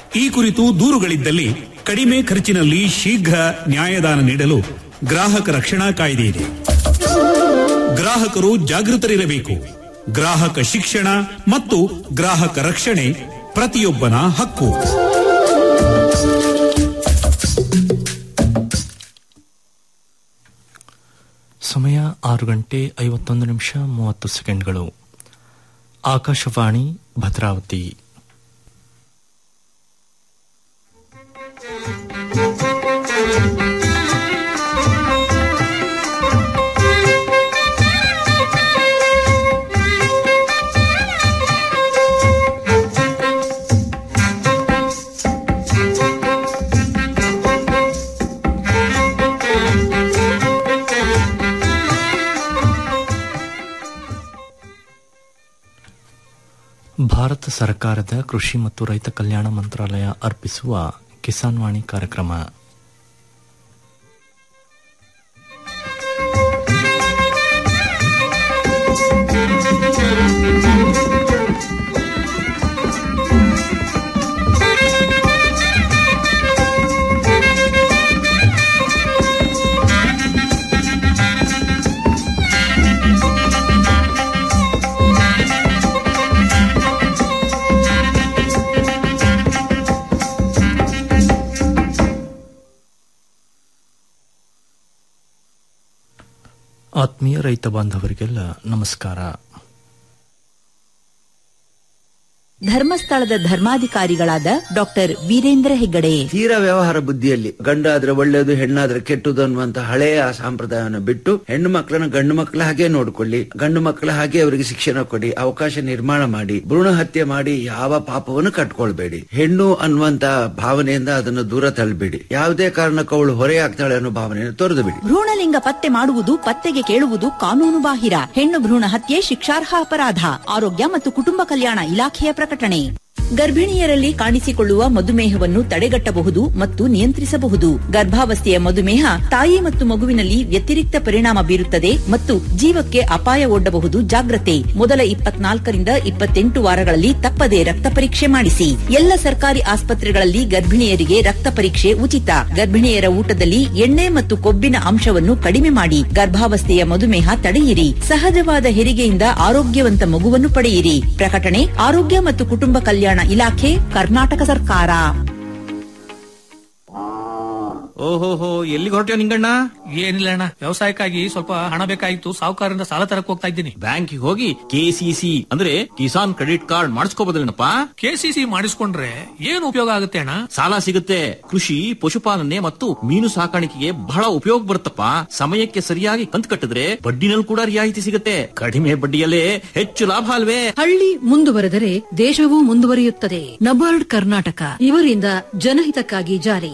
ಈ ಕುರಿತು ದೂರುಗಳಿದ್ದಲ್ಲಿ ಕಡಿಮೆ ಖರ್ಚಿನಲ್ಲಿ ಶೀಘ್ರ ನ್ಯಾಯದಾನ ನೀಡಲು ಗ್ರಾಹಕ ರಕ್ಷಣಾ ಕಾಯ್ದೆ ಇದೆ ಗ್ರಾಹಕರು ಜಾಗೃತರಿರಬೇಕು ಗ್ರಾಹಕ ಶಿಕ್ಷಣ ಮತ್ತು ಗ್ರಾಹಕ ರಕ್ಷಣೆ ಪ್ರತಿಯೊಬ್ಬನ ಹಕ್ಕು ಸಮಯ ಆರು ಗಂಟೆ ಐವತ್ತೊಂದು ನಿಮಿಷ ಮೂವತ್ತು ಸೆಕೆಂಡ್ಗಳು ಆಕಾಶವಾಣಿ ಭದ್ರಾವತಿ ಭಾರತ ಸರ್ಕಾರದ ಕೃಷಿ ಮತ್ತು ರೈತ ಕಲ್ಯಾಣ ಮಂತ್ರಾಲಯ ಅರ್ಪಿಸುವ ಕಿಸಾನ್ ವಾಣಿ ಕಾರ್ಯಕ್ರಮ ಆತ್ಮೀಯ ರೈತ ಬಾಂಧವರಿಗೆಲ್ಲ ನಮಸ್ಕಾರ ಧರ್ಮಸ್ಥಳದ ಧರ್ಮಾಧಿಕಾರಿಗಳಾದ ಡಾಕ್ಟರ್ ವೀರೇಂದ್ರ ಹೆಗ್ಗಡೆ ತೀರಾ ವ್ಯವಹಾರ ಬುದ್ಧಿಯಲ್ಲಿ ಗಂಡಾದ್ರೆ ಒಳ್ಳೇದು ಹೆಣ್ಣಾದ್ರೆ ಕೆಟ್ಟದು ಅನ್ನುವಂತ ಹಳೆಯ ಸಂಪ್ರದಾಯವನ್ನು ಬಿಟ್ಟು ಹೆಣ್ಣು ಮಕ್ಕಳನ್ನ ಗಂಡು ಮಕ್ಕಳ ಹಾಗೆ ನೋಡ್ಕೊಳ್ಳಿ ಗಂಡು ಮಕ್ಕಳ ಹಾಗೆ ಅವರಿಗೆ ಶಿಕ್ಷಣ ಕೊಡಿ ಅವಕಾಶ ನಿರ್ಮಾಣ ಮಾಡಿ ಭ್ರೂಣ ಹತ್ಯೆ ಮಾಡಿ ಯಾವ ಪಾಪವನ್ನು ಕಟ್ಕೊಳ್ಬೇಡಿ ಹೆಣ್ಣು ಅನ್ನುವಂತ ಭಾವನೆಯಿಂದ ಅದನ್ನು ದೂರ ತಳ್ಳಬೇಡಿ ಯಾವುದೇ ಕಾರಣಕ್ಕೂ ಅವಳು ಹೊರೆಯಾಗ್ತಾಳೆ ಅನ್ನೋ ಭಾವನೆಯನ್ನು ತೊರೆದು ಬಿಡಿ ಭ್ರೂಣಲಿಂಗ ಪತ್ತೆ ಮಾಡುವುದು ಪತ್ತೆಗೆ ಕೇಳುವುದು ಕಾನೂನು ಬಾಹಿರ ಹೆಣ್ಣು ಭ್ರೂಣ ಹತ್ಯೆ ಶಿಕ್ಷಾರ್ಹ ಅಪರಾಧ ಆರೋಗ್ಯ ಮತ್ತು ಕುಟುಂಬ ಕಲ್ಯಾಣ ಇಲಾಖೆಯ ಪ್ರಕಟಣೆ ಗರ್ಭಿಣಿಯರಲ್ಲಿ ಕಾಣಿಸಿಕೊಳ್ಳುವ ಮಧುಮೇಹವನ್ನು ತಡೆಗಟ್ಟಬಹುದು ಮತ್ತು ನಿಯಂತ್ರಿಸಬಹುದು ಗರ್ಭಾವಸ್ಥೆಯ ಮಧುಮೇಹ ತಾಯಿ ಮತ್ತು ಮಗುವಿನಲ್ಲಿ ವ್ಯತಿರಿಕ್ತ ಪರಿಣಾಮ ಬೀರುತ್ತದೆ ಮತ್ತು ಜೀವಕ್ಕೆ ಅಪಾಯ ಒಡ್ಡಬಹುದು ಜಾಗ್ರತೆ ಮೊದಲ ಇಪ್ಪತ್ನಾಲ್ಕರಿಂದ ಇಪ್ಪತ್ತೆಂಟು ವಾರಗಳಲ್ಲಿ ತಪ್ಪದೆ ರಕ್ತ ಪರೀಕ್ಷೆ ಮಾಡಿಸಿ ಎಲ್ಲ ಸರ್ಕಾರಿ ಆಸ್ಪತ್ರೆಗಳಲ್ಲಿ ಗರ್ಭಿಣಿಯರಿಗೆ ರಕ್ತ ಪರೀಕ್ಷೆ ಉಚಿತ ಗರ್ಭಿಣಿಯರ ಊಟದಲ್ಲಿ ಎಣ್ಣೆ ಮತ್ತು ಕೊಬ್ಬಿನ ಅಂಶವನ್ನು ಕಡಿಮೆ ಮಾಡಿ ಗರ್ಭಾವಸ್ಥೆಯ ಮಧುಮೇಹ ತಡೆಯಿರಿ ಸಹಜವಾದ ಹೆರಿಗೆಯಿಂದ ಆರೋಗ್ಯವಂತ ಮಗುವನ್ನು ಪಡೆಯಿರಿ ಪ್ರಕಟಣೆ ಆರೋಗ್ಯ ಮತ್ತು ಕುಟುಂಬ ಕಲ್ಯಾಣ ಇಲಾಖೆ ಕರ್ನಾಟಕ ಸರ್ಕಾರ ಓಹೋಹೋ ಎಲ್ಲಿಗೆ ಹೊರಟ್ಯೋ ನಿಂಗಣ್ಣ ಏನಿಲ್ಲ ಅಣ್ಣ ವ್ಯವಸಾಯಕ್ಕಾಗಿ ಸ್ವಲ್ಪ ಹಣ ಬೇಕಾಗಿತ್ತು ಸಾಹುಕಾರರಿಂದ ಸಾಲ ತರಕ್ ಹೋಗ್ತಾ ಇದ್ದೀನಿ ಬ್ಯಾಂಕಿಗೆ ಹೋಗಿ ಕೆಸಿಸಿ ಅಂದ್ರೆ ಕಿಸಾನ್ ಕ್ರೆಡಿಟ್ ಕಾರ್ಡ್ ಮಾಡಿಸ್ಕೋಬೋದಲ್ಲೇನಪ್ಪ ಕೆಸಿಸಿ ಮಾಡಿಸ್ಕೊಂಡ್ರೆ ಏನು ಉಪಯೋಗ ಆಗುತ್ತೆ ಅಣ್ಣ ಸಾಲ ಸಿಗುತ್ತೆ ಕೃಷಿ ಪಶುಪಾಲನೆ ಮತ್ತು ಮೀನು ಸಾಕಾಣಿಕೆಗೆ ಬಹಳ ಉಪಯೋಗ ಬರುತ್ತಪ್ಪ ಸಮಯಕ್ಕೆ ಸರಿಯಾಗಿ ಕಂತು ಕಟ್ಟಿದ್ರೆ ಬಡ್ಡಿನಲ್ಲಿ ಕೂಡ ರಿಯಾಯಿತಿ ಸಿಗುತ್ತೆ ಕಡಿಮೆ ಬಡ್ಡಿಯಲ್ಲೇ ಹೆಚ್ಚು ಲಾಭ ಅಲ್ವೇ ಹಳ್ಳಿ ಮುಂದುವರೆದರೆ ದೇಶವೂ ಮುಂದುವರಿಯುತ್ತದೆ ನಬಾರ್ಡ್ ಕರ್ನಾಟಕ ಇವರಿಂದ ಜನಹಿತಕ್ಕಾಗಿ ಜಾರಿ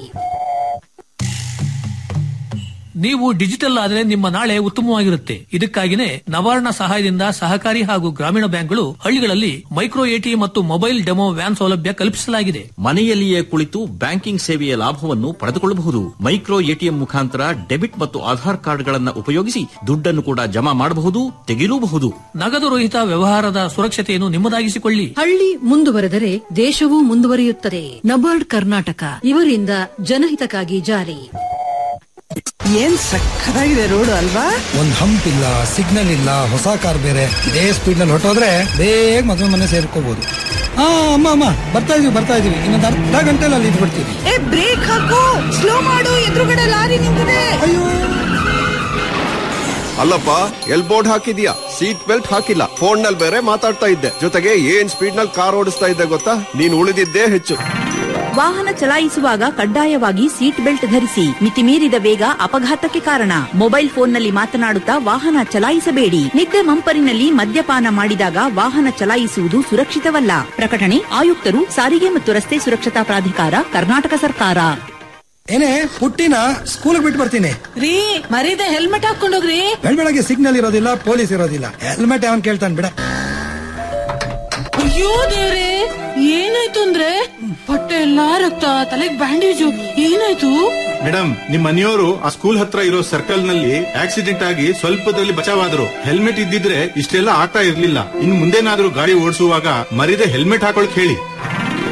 ನೀವು ಡಿಜಿಟಲ್ ಆದ್ರೆ ನಿಮ್ಮ ನಾಳೆ ಉತ್ತಮವಾಗಿರುತ್ತೆ ಇದಕ್ಕಾಗಿನೇ ನವಾರ್ಣ ಸಹಾಯದಿಂದ ಸಹಕಾರಿ ಹಾಗೂ ಗ್ರಾಮೀಣ ಬ್ಯಾಂಕ್ಗಳು ಹಳ್ಳಿಗಳಲ್ಲಿ ಮೈಕ್ರೋ ಎಟಿಎಂ ಮತ್ತು ಮೊಬೈಲ್ ಡೆಮೋ ವ್ಯಾನ್ ಸೌಲಭ್ಯ ಕಲ್ಪಿಸಲಾಗಿದೆ ಮನೆಯಲ್ಲಿಯೇ ಕುಳಿತು ಬ್ಯಾಂಕಿಂಗ್ ಸೇವೆಯ ಲಾಭವನ್ನು ಪಡೆದುಕೊಳ್ಳಬಹುದು ಮೈಕ್ರೋ ಎಟಿಎಂ ಮುಖಾಂತರ ಡೆಬಿಟ್ ಮತ್ತು ಆಧಾರ್ ಕಾರ್ಡ್ಗಳನ್ನು ಉಪಯೋಗಿಸಿ ದುಡ್ಡನ್ನು ಕೂಡ ಜಮಾ ಮಾಡಬಹುದು ತೆಗೆಯಲೂಬಹುದು ನಗದು ರಹಿತ ವ್ಯವಹಾರದ ಸುರಕ್ಷತೆಯನ್ನು ನಿಮ್ಮದಾಗಿಸಿಕೊಳ್ಳಿ ಹಳ್ಳಿ ಮುಂದುವರೆದರೆ ದೇಶವೂ ಮುಂದುವರಿಯುತ್ತದೆ ನಬಾರ್ಡ್ ಕರ್ನಾಟಕ ಇವರಿಂದ ಜನಹಿತಕ್ಕಾಗಿ ಜಾರಿ ಏನ್ ಸಕ್ಕತ್ತಾಗಿದೆ ರೋಡ್ ಅಲ್ವಾ ಒಂದ್ ಹಂಪ್ ಇಲ್ಲ ಸಿಗ್ನಲ್ ಇಲ್ಲ ಹೊಸ ಕಾರ್ ಬೇರೆ ಇದೇ ಸ್ಪೀಡ್ ನಲ್ಲಿ ಹೊಟ್ಟೋದ್ರೆ ಬೇಗ ಮದುವೆ ಮನೆ ಸೇರ್ಕೋಬಹುದು ಹಾ ಅಮ್ಮ ಅಮ್ಮ ಬರ್ತಾ ಇದೀವಿ ಬರ್ತಾ ಇದೀವಿ ಇನ್ನೊಂದು ಅರ್ಧ ಗಂಟೆಲಿ ಅಲ್ಲಿ ಇದ್ಬಿಡ್ತೀವಿ ಏ ಬ್ರೇಕ್ ಹಾಕು ಸ್ಲೋ ಮಾಡು ಎದುರುಗಡೆ ಲಾರಿ ನಿಂತಿದೆ ಅಯ್ಯೋ ಅಲ್ಲಪ್ಪ ಎಲ್ ಬೋರ್ಡ್ ಹಾಕಿದ್ಯಾ ಸೀಟ್ ಬೆಲ್ಟ್ ಹಾಕಿಲ್ಲ ಫೋನ್ ನಲ್ಲಿ ಬೇರೆ ಮಾತಾಡ್ತಾ ಇದ್ದೆ ಜೊತೆಗೆ ಏನ್ ಸ್ಪೀಡ್ ನಲ್ಲಿ ಕಾರ್ ಓಡಿಸ್ತಾ ಇದ್ದೆ ಗೊತ್ತಾ ನೀನ್ ಉಳಿದಿದ್ದೇ ಹೆಚ್ಚು ವಾಹನ ಚಲಾಯಿಸುವಾಗ ಕಡ್ಡಾಯವಾಗಿ ಸೀಟ್ ಬೆಲ್ಟ್ ಧರಿಸಿ ಮಿತಿಮೀರಿದ ವೇಗ ಅಪಘಾತಕ್ಕೆ ಕಾರಣ ಮೊಬೈಲ್ ಫೋನ್ನಲ್ಲಿ ಮಾತನಾಡುತ್ತಾ ವಾಹನ ಚಲಾಯಿಸಬೇಡಿ ನಿದ್ದೆ ಮಂಪರಿನಲ್ಲಿ ಮದ್ಯಪಾನ ಮಾಡಿದಾಗ ವಾಹನ ಚಲಾಯಿಸುವುದು ಸುರಕ್ಷಿತವಲ್ಲ ಪ್ರಕಟಣೆ ಆಯುಕ್ತರು ಸಾರಿಗೆ ಮತ್ತು ರಸ್ತೆ ಸುರಕ್ಷತಾ ಪ್ರಾಧಿಕಾರ ಕರ್ನಾಟಕ ಸರ್ಕಾರ ಏನೇ ಪುಟ್ಟಿನ ಸ್ಕೂಲ್ ಬಿಟ್ಟು ಬರ್ತೀನಿ ರೀ ಮರೀದೆ ಹೆಲ್ಮೆಟ್ ಹಾಕೊಂಡೋಗ್ರಿ ಬೆಳಗ್ಗೆ ಸಿಗ್ನಲ್ ಇರೋದಿಲ್ಲ ಪೊಲೀಸ್ ಇರೋದಿಲ್ಲ ಹೆಲ್ಮೆಟ್ ಅವನ್ ಕೇಳ್ತಾನೆ ಬಿಡ ಅಯ್ಯೋ ದೇವ್ರೆ ಏನಾಯ್ತು ಅಂದ್ರೆ ಹೊಟ್ಟೆ ಎಲ್ಲಾ ರಕ್ತ ತಲೆಗ್ ಬ್ಯಾಂಡೇಜು ಏನಾಯ್ತು ಮೇಡಮ್ ನಿಮ್ ಮನೆಯವರು ಆ ಸ್ಕೂಲ್ ಹತ್ರ ಇರೋ ಸರ್ಕಲ್ ನಲ್ಲಿ ಆಕ್ಸಿಡೆಂಟ್ ಆಗಿ ಸ್ವಲ್ಪದಲ್ಲಿ ಬಚಾವಾದ್ರು ಹೆಲ್ಮೆಟ್ ಇದ್ದಿದ್ರೆ ಇಷ್ಟೆಲ್ಲ ಆಗ್ತಾ ಇರ್ಲಿಲ್ಲ ಇನ್ ಮುಂದೇನಾದ್ರೂ ಗಾಡಿ ಓಡಿಸುವಾಗ ಮರಿದೆ ಹೆಲ್ಮೆಟ್ ಹಾಕೊಳಕ್ ಹೇಳಿ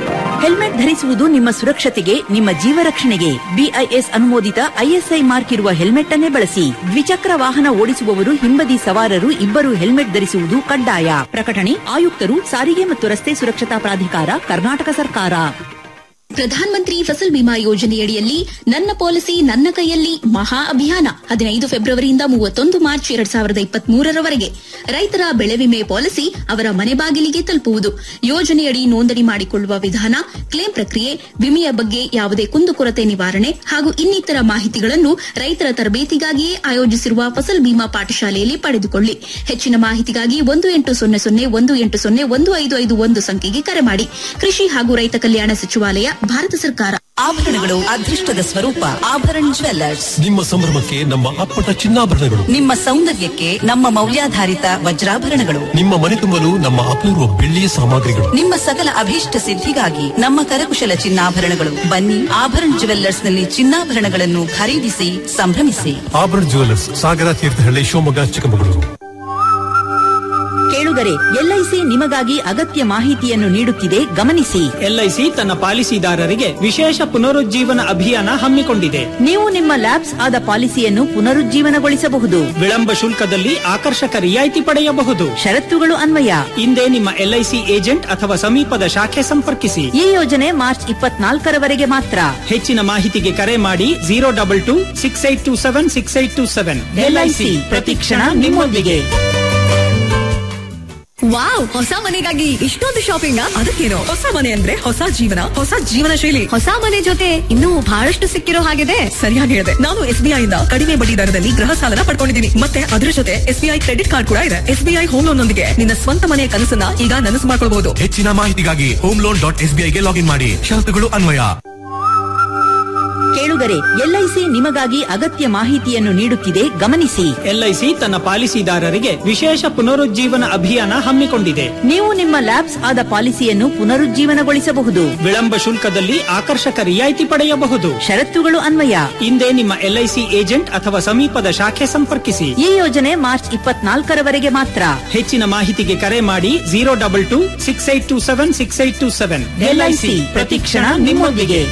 ಹೆಲ್ಮೆಟ್ ಧರಿಸುವುದು ನಿಮ್ಮ ಸುರಕ್ಷತೆಗೆ ನಿಮ್ಮ ಜೀವ ರಕ್ಷಣೆಗೆ ಬಿಐಎಸ್ ಅನುಮೋದಿತ ಐಎಸ್ಐ ಮಾರ್ಕ್ ಇರುವ ಹೆಲ್ಮೆಟ್ ಅನ್ನೇ ಬಳಸಿ ದ್ವಿಚಕ್ರ ವಾಹನ ಓಡಿಸುವವರು ಹಿಂಬದಿ ಸವಾರರು ಇಬ್ಬರು ಹೆಲ್ಮೆಟ್ ಧರಿಸುವುದು ಕಡ್ಡಾಯ ಪ್ರಕಟಣೆ ಆಯುಕ್ತರು ಸಾರಿಗೆ ಮತ್ತು ರಸ್ತೆ ಸುರಕ್ಷತಾ ಪ್ರಾಧಿಕಾರ ಕರ್ನಾಟಕ ಸರ್ಕಾರ ಪ್ರಧಾನ ಮಂತ್ರಿ ಫಸಲ್ ಬಿಮಾ ಯೋಜನೆಯಡಿಯಲ್ಲಿ ನನ್ನ ಪಾಲಿಸಿ ನನ್ನ ಕೈಯಲ್ಲಿ ಮಹಾ ಅಭಿಯಾನ ಹದಿನೈದು ಫೆಬ್ರವರಿಯಿಂದ ಮೂವತ್ತೊಂದು ಮಾರ್ಚ್ ಎರಡ್ ಸಾವಿರದ ಇಪ್ಪತ್ತ್ ಮೂರರವರೆಗೆ ರೈತರ ಬೆಳೆ ವಿಮೆ ಪಾಲಿಸಿ ಅವರ ಮನೆ ಬಾಗಿಲಿಗೆ ತಲುಪುವುದು ಯೋಜನೆಯಡಿ ನೋಂದಣಿ ಮಾಡಿಕೊಳ್ಳುವ ವಿಧಾನ ಕ್ಲೇಮ್ ಪ್ರಕ್ರಿಯೆ ವಿಮೆಯ ಬಗ್ಗೆ ಯಾವುದೇ ಕುಂದುಕೊರತೆ ನಿವಾರಣೆ ಹಾಗೂ ಇನ್ನಿತರ ಮಾಹಿತಿಗಳನ್ನು ರೈತರ ತರಬೇತಿಗಾಗಿಯೇ ಆಯೋಜಿಸಿರುವ ಫಸಲ್ ಬಿಮಾ ಪಾಠಶಾಲೆಯಲ್ಲಿ ಪಡೆದುಕೊಳ್ಳಿ ಹೆಚ್ಚಿನ ಮಾಹಿತಿಗಾಗಿ ಒಂದು ಎಂಟು ಸೊನ್ನೆ ಸೊನ್ನೆ ಒಂದು ಎಂಟು ಸೊನ್ನೆ ಒಂದು ಐದು ಐದು ಒಂದು ಸಂಖ್ಯೆಗೆ ಕರೆ ಮಾಡಿ ಕೃಷಿ ಹಾಗೂ ರೈತ ಕಲ್ಯಾಣ ಸಚಿವಾಲಯ ಭಾರತ ಸರ್ಕಾರ ಆಭರಣಗಳು ಅದೃಷ್ಟದ ಸ್ವರೂಪ ಆಭರಣ ಜ್ವೆಲ್ಲರ್ಸ್ ನಿಮ್ಮ ಸಂಭ್ರಮಕ್ಕೆ ನಮ್ಮ ಅಪ್ಪಟ ಚಿನ್ನಾಭರಣಗಳು ನಿಮ್ಮ ಸೌಂದರ್ಯಕ್ಕೆ ನಮ್ಮ ಮೌಲ್ಯಾಧಾರಿತ ವಜ್ರಾಭರಣಗಳು ನಿಮ್ಮ ಮನೆ ತುಂಬಲು ನಮ್ಮ ಅಪೂರ್ವ ಬೆಳ್ಳಿಯ ಸಾಮಗ್ರಿಗಳು ನಿಮ್ಮ ಸಕಲ ಅಭೀಷ್ಟ ಸಿದ್ಧಿಗಾಗಿ ನಮ್ಮ ಕರಕುಶಲ ಚಿನ್ನಾಭರಣಗಳು ಬನ್ನಿ ಆಭರಣ ಜ್ಯುವೆಲ್ಲರ್ಸ್ ನಲ್ಲಿ ಚಿನ್ನಾಭರಣಗಳನ್ನು ಖರೀದಿಸಿ ಸಂಭ್ರಮಿಸಿ ಆಭರಣ ಜ್ಯುವೆಲರ್ಸ್ ಸಾಗರ ತೀರ್ಥಹಳ್ಳಿ ಶಿವಮೊಗ್ಗ ಚಿಕ್ಕಮಗಳೂರು ಕೇಳುಗರೆ ಎಲ್ಐಸಿ ನಿಮಗಾಗಿ ಅಗತ್ಯ ಮಾಹಿತಿಯನ್ನು ನೀಡುತ್ತಿದೆ ಗಮನಿಸಿ ಎಲ್ಐಸಿ ತನ್ನ ಪಾಲಿಸಿದಾರರಿಗೆ ವಿಶೇಷ ಪುನರುಜ್ಜೀವನ ಅಭಿಯಾನ ಹಮ್ಮಿಕೊಂಡಿದೆ ನೀವು ನಿಮ್ಮ ಲ್ಯಾಬ್ಸ್ ಆದ ಪಾಲಿಸಿಯನ್ನು ಪುನರುಜ್ಜೀವನಗೊಳಿಸಬಹುದು ವಿಳಂಬ ಶುಲ್ಕದಲ್ಲಿ ಆಕರ್ಷಕ ರಿಯಾಯಿತಿ ಪಡೆಯಬಹುದು ಷರತ್ತುಗಳು ಅನ್ವಯ ಹಿಂದೆ ನಿಮ್ಮ ಎಲ್ಐಸಿ ಏಜೆಂಟ್ ಅಥವಾ ಸಮೀಪದ ಶಾಖೆ ಸಂಪರ್ಕಿಸಿ ಈ ಯೋಜನೆ ಮಾರ್ಚ್ ಇಪ್ಪತ್ನಾಲ್ಕರವರೆಗೆ ಮಾತ್ರ ಹೆಚ್ಚಿನ ಮಾಹಿತಿಗೆ ಕರೆ ಮಾಡಿ zero double two six eight two seven six eight two seven LIC ಪ್ರತಿಕ್ಷಣ ನಿಮ್ಮೊಂದಿಗೆ ವಾವ್ ಹೊಸ ಮನೆಗಾಗಿ ಇಷ್ಟೊಂದು ಶಾಪಿಂಗ್ ಅದಕ್ಕೇನು ಹೊಸ ಮನೆ ಅಂದ್ರೆ ಹೊಸ ಜೀವನ ಹೊಸ ಜೀವನ ಶೈಲಿ ಹೊಸ ಮನೆ ಜೊತೆ ಇನ್ನೂ ಬಹಳಷ್ಟು ಸಿಕ್ಕಿರೋ ಹಾಗಿದೆ ಸರಿಯಾಗಿ ಹೇಳಿದೆ ನಾನು ಎಸ್ ಬಿ ಇಂದ ಕಡಿಮೆ ಬಡ್ಡಿ ದರದಲ್ಲಿ ಗೃಹ ಸಾಲನ ಪಡ್ಕೊಂಡಿದ್ದೀನಿ ಮತ್ತೆ ಅದರ ಜೊತೆ S B I credit card ಕೂಡ ಇದೆ S B I home loan ನೊಂದಿಗೆ ನಿನ್ನ ಸ್ವಂತ ಮನೆಯ ಕನಸನ್ನ ಈಗ ನನಸು ಮಾಡ್ಕೊಳ್ಬಹುದು ಹೆಚ್ಚಿನ ಮಾಹಿತಿಗಾಗಿ ಹೋಮ್ ಲೋನ್ ಡಾಟ್ ಎಸ್ ಗೆ ಲಾಗಿನ್ ಮಾಡಿ ಷರತ್ತುಗಳು ಅನ್ವಯ ಕೇಳುಗರೆ ಎಲ್ಐಸಿ ನಿಮಗಾಗಿ ಅಗತ್ಯ ಮಾಹಿತಿಯನ್ನು ನೀಡುತ್ತಿದೆ ಗಮನಿಸಿ ಎಲ್ಐಸಿ ತನ್ನ ಪಾಲಿಸಿದಾರರಿಗೆ ವಿಶೇಷ ಪುನರುಜ್ಜೀವನ ಅಭಿಯಾನ ಹಮ್ಮಿಕೊಂಡಿದೆ ನೀವು ನಿಮ್ಮ ಲ್ಯಾಬ್ಸ್ ಆದ ಪಾಲಿಸಿಯನ್ನು ಪುನರುಜ್ಜೀವನಗೊಳಿಸಬಹುದು ವಿಳಂಬ ಶುಲ್ಕದಲ್ಲಿ ಆಕರ್ಷಕ ರಿಯಾಯಿತಿ ಪಡೆಯಬಹುದು ಷರತ್ತುಗಳು ಅನ್ವಯ ಹಿಂದೆ ನಿಮ್ಮ ಎಲ್ಐಸಿ ಏಜೆಂಟ್ ಅಥವಾ ಸಮೀಪದ ಶಾಖೆ ಸಂಪರ್ಕಿಸಿ ಈ ಯೋಜನೆ ಮಾರ್ಚ್ ಇಪ್ಪತ್ನಾಲ್ಕರವರೆಗೆ ಮಾತ್ರ ಹೆಚ್ಚಿನ ಮಾಹಿತಿಗೆ ಕರೆ ಮಾಡಿ zero double two six eight two seven six eight two seven LIC ಪ್ರತಿಕ್ಷಣ ನಿಮ್ಮೊಂದಿಗೆ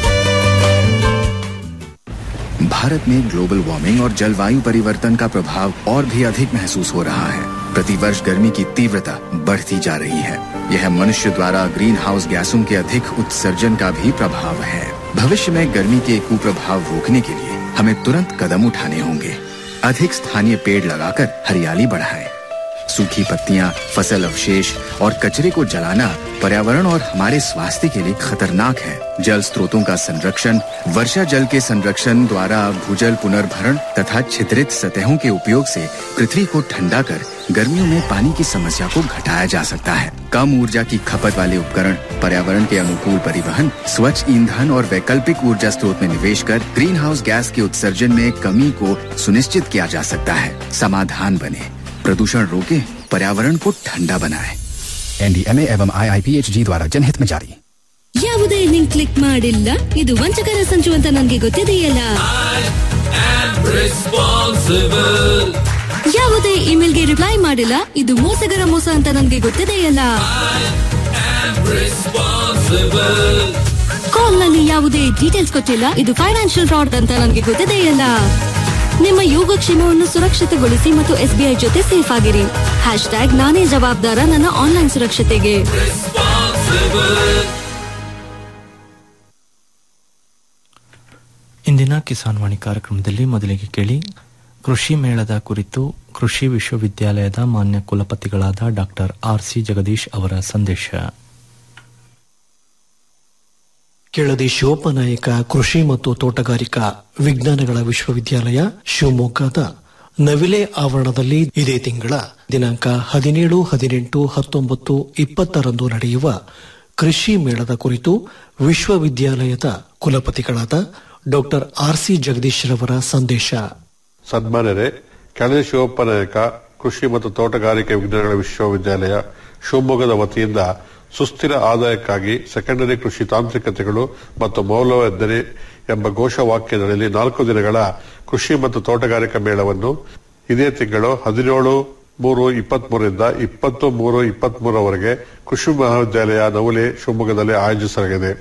भारत में ग्लोबल वार्मिंग और जलवायु परिवर्तन का प्रभाव और भी अधिक महसूस हो रहा है प्रतिवर्ष गर्मी की तीव्रता बढ़ती जा रही है यह मनुष्य द्वारा ग्रीन हाउस गैसों के अधिक उत्सर्जन का भी प्रभाव है भविष्य में गर्मी के कुप्रभाव रोकने के लिए हमें तुरंत कदम उठाने होंगे अधिक स्थानीय पेड़ लगाकर हरियाली बढ़ाएं। सूखी पत्तियां, फसल अवशेष और कचरे को जलाना पर्यावरण और हमारे स्वास्थ्य के लिए खतरनाक है जल स्रोतों का संरक्षण वर्षा जल के संरक्षण द्वारा भूजल पुनर्भरण तथा छिद्रित सतहों के उपयोग से पृथ्वी को ठंडा कर गर्मियों में पानी की समस्या को घटाया जा सकता है कम ऊर्जा की खपत वाले उपकरण पर्यावरण के अनुकूल परिवहन स्वच्छ ईंधन और वैकल्पिक ऊर्जा स्रोत में निवेश कर ग्रीन हाउस गैस के उत्सर्जन में कमी को सुनिश्चित किया जा सकता है समाधान बने प्रदूषण रोके पर्यावरण को ठंडा बनाए एनडीएमए एवं आईआईपीएचजी द्वारा जनहित में जारी ಯಾವುದೇ ಲಿಂಕ್ ಕ್ಲಿಕ್ ಮಾಡಿಲ್ಲ ಇದು ವಂಚಕರ ಸಂಚು ಅಂತ ನನಗೆ ಗೊತ್ತಿದೆಯಲ್ಲ ಯಾವುದೇ ಇಮೇಲ್ಗೆ ರಿಪ್ಲೈ ಮಾಡಿಲ್ಲ ಇದು ಮೋಸಗರ ಮೋಸ ಅಂತ ನನಗೆ ಗೊತ್ತಿದೆಯಲ್ಲ ಕಾಲ್ ನಲ್ಲಿ ಯಾವುದೇ ಡೀಟೇಲ್ಸ್ ಕೊಟ್ಟಿಲ್ಲ ಇದು ಫೈನಾನ್ಷಿಯಲ್ ಫ್ರಾಡ್ ಅಂತ ನನಗೆ ಗೊತ್ತಿದೆಯಲ್ಲ ನಿಮ್ಮ ಯೋಗಕ್ಷೇಮವನ್ನು ಸುರಕ್ಷಿತಗೊಳಿಸಿ ಮತ್ತು ಎಸ್ಬಿಐ ಜೊತೆ ಸೇಫ್ ಆಗಿರಿ ಹ್ಯಾಶ್ ಟ್ಯಾಗ್ ನಾನೇ ಜವಾಬ್ದಾರ ನನ್ನ ಆನ್ಲೈನ್ ಸುರಕ್ಷತೆಗೆ ಇಂದಿನ ಕಿಸಾನ್ ವಾಣಿ ಕಾರ್ಯಕ್ರಮದಲ್ಲಿ ಮೊದಲಿಗೆ ಕೇಳಿ ಕೃಷಿ ಮೇಳದ ಕುರಿತು ಕೃಷಿ ವಿಶ್ವವಿದ್ಯಾಲಯದ ಮಾನ್ಯ ಕುಲಪತಿಗಳಾದ ಡಾಕ್ಟರ್ ಆರ್ ಸಿ ಜಗದೀಶ್ ಅವರ ಸಂದೇಶ ಕೆಳದಿ ಶಿವಪ್ಪನಾಯಕ ಕೃಷಿ ಮತ್ತು ತೋಟಗಾರಿಕಾ ವಿಜ್ಞಾನಗಳ ವಿಶ್ವವಿದ್ಯಾಲಯ ಶಿವಮೊಗ್ಗದ ನವಿಲೆ ಆವರಣದಲ್ಲಿ ಇದೇ ತಿಂಗಳ ದಿನಾಂಕ ಹದಿನೇಳು ಹದಿನೆಂಟು ಹತ್ತೊಂಬತ್ತು ಇಪ್ಪತ್ತರಂದು ನಡೆಯುವ ಕೃಷಿ ಮೇಳದ ಕುರಿತು ವಿಶ್ವವಿದ್ಯಾಲಯದ ಕುಲಪತಿಗಳಾದ ಡಾಕ್ಟರ್ ಆರ್ ಸಿ ಜಗದೀಶ್ ರವರ ಸಂದೇಶ ಸನ್ಮಾನ್ಯರೇ ಕೆಳದಿ ಶಿವಪ್ಪನಾಯಕ ಕೃಷಿ ಮತ್ತು ತೋಟಗಾರಿಕೆ ವಿಜ್ಞಾನಗಳ ವಿಶ್ವವಿದ್ಯಾಲಯ ಶಿವಮೊಗ್ಗದ ವತಿಯಿಂದ ಸುಸ್ಥಿರ ಆದಾಯಕ್ಕಾಗಿ ಸೆಕೆಂಡರಿ ಕೃಷಿ ತಾಂತ್ರಿಕತೆಗಳು ಮತ್ತು ಮೌಲ್ಯವರ್ಧನೆ ಎಂಬ ಘೋಷವಾಕ್ಯದಲ್ಲಿ ನಾಲ್ಕು ದಿನಗಳ ಕೃಷಿ ಮತ್ತು ತೋಟಗಾರಿಕಾ ಮೇಳವನ್ನು ಇದೇ ತಿಂಗಳು ಹದಿನೇಳು ಮೂರು ಇಪ್ಪತ್ಮೂರರಿಂದ ಇಪ್ಪತ್ತು ಮೂರು ಇಪ್ಪತ್ಮೂರವರೆಗೆ ಕೃಷಿ ಮಹಾವಿದ್ಯಾಲಯ ನವಲೆ ಶಿವಮೊಗ್ಗದಲ್ಲಿ ಆಯೋಜಿಸಲಾಗಿದೆ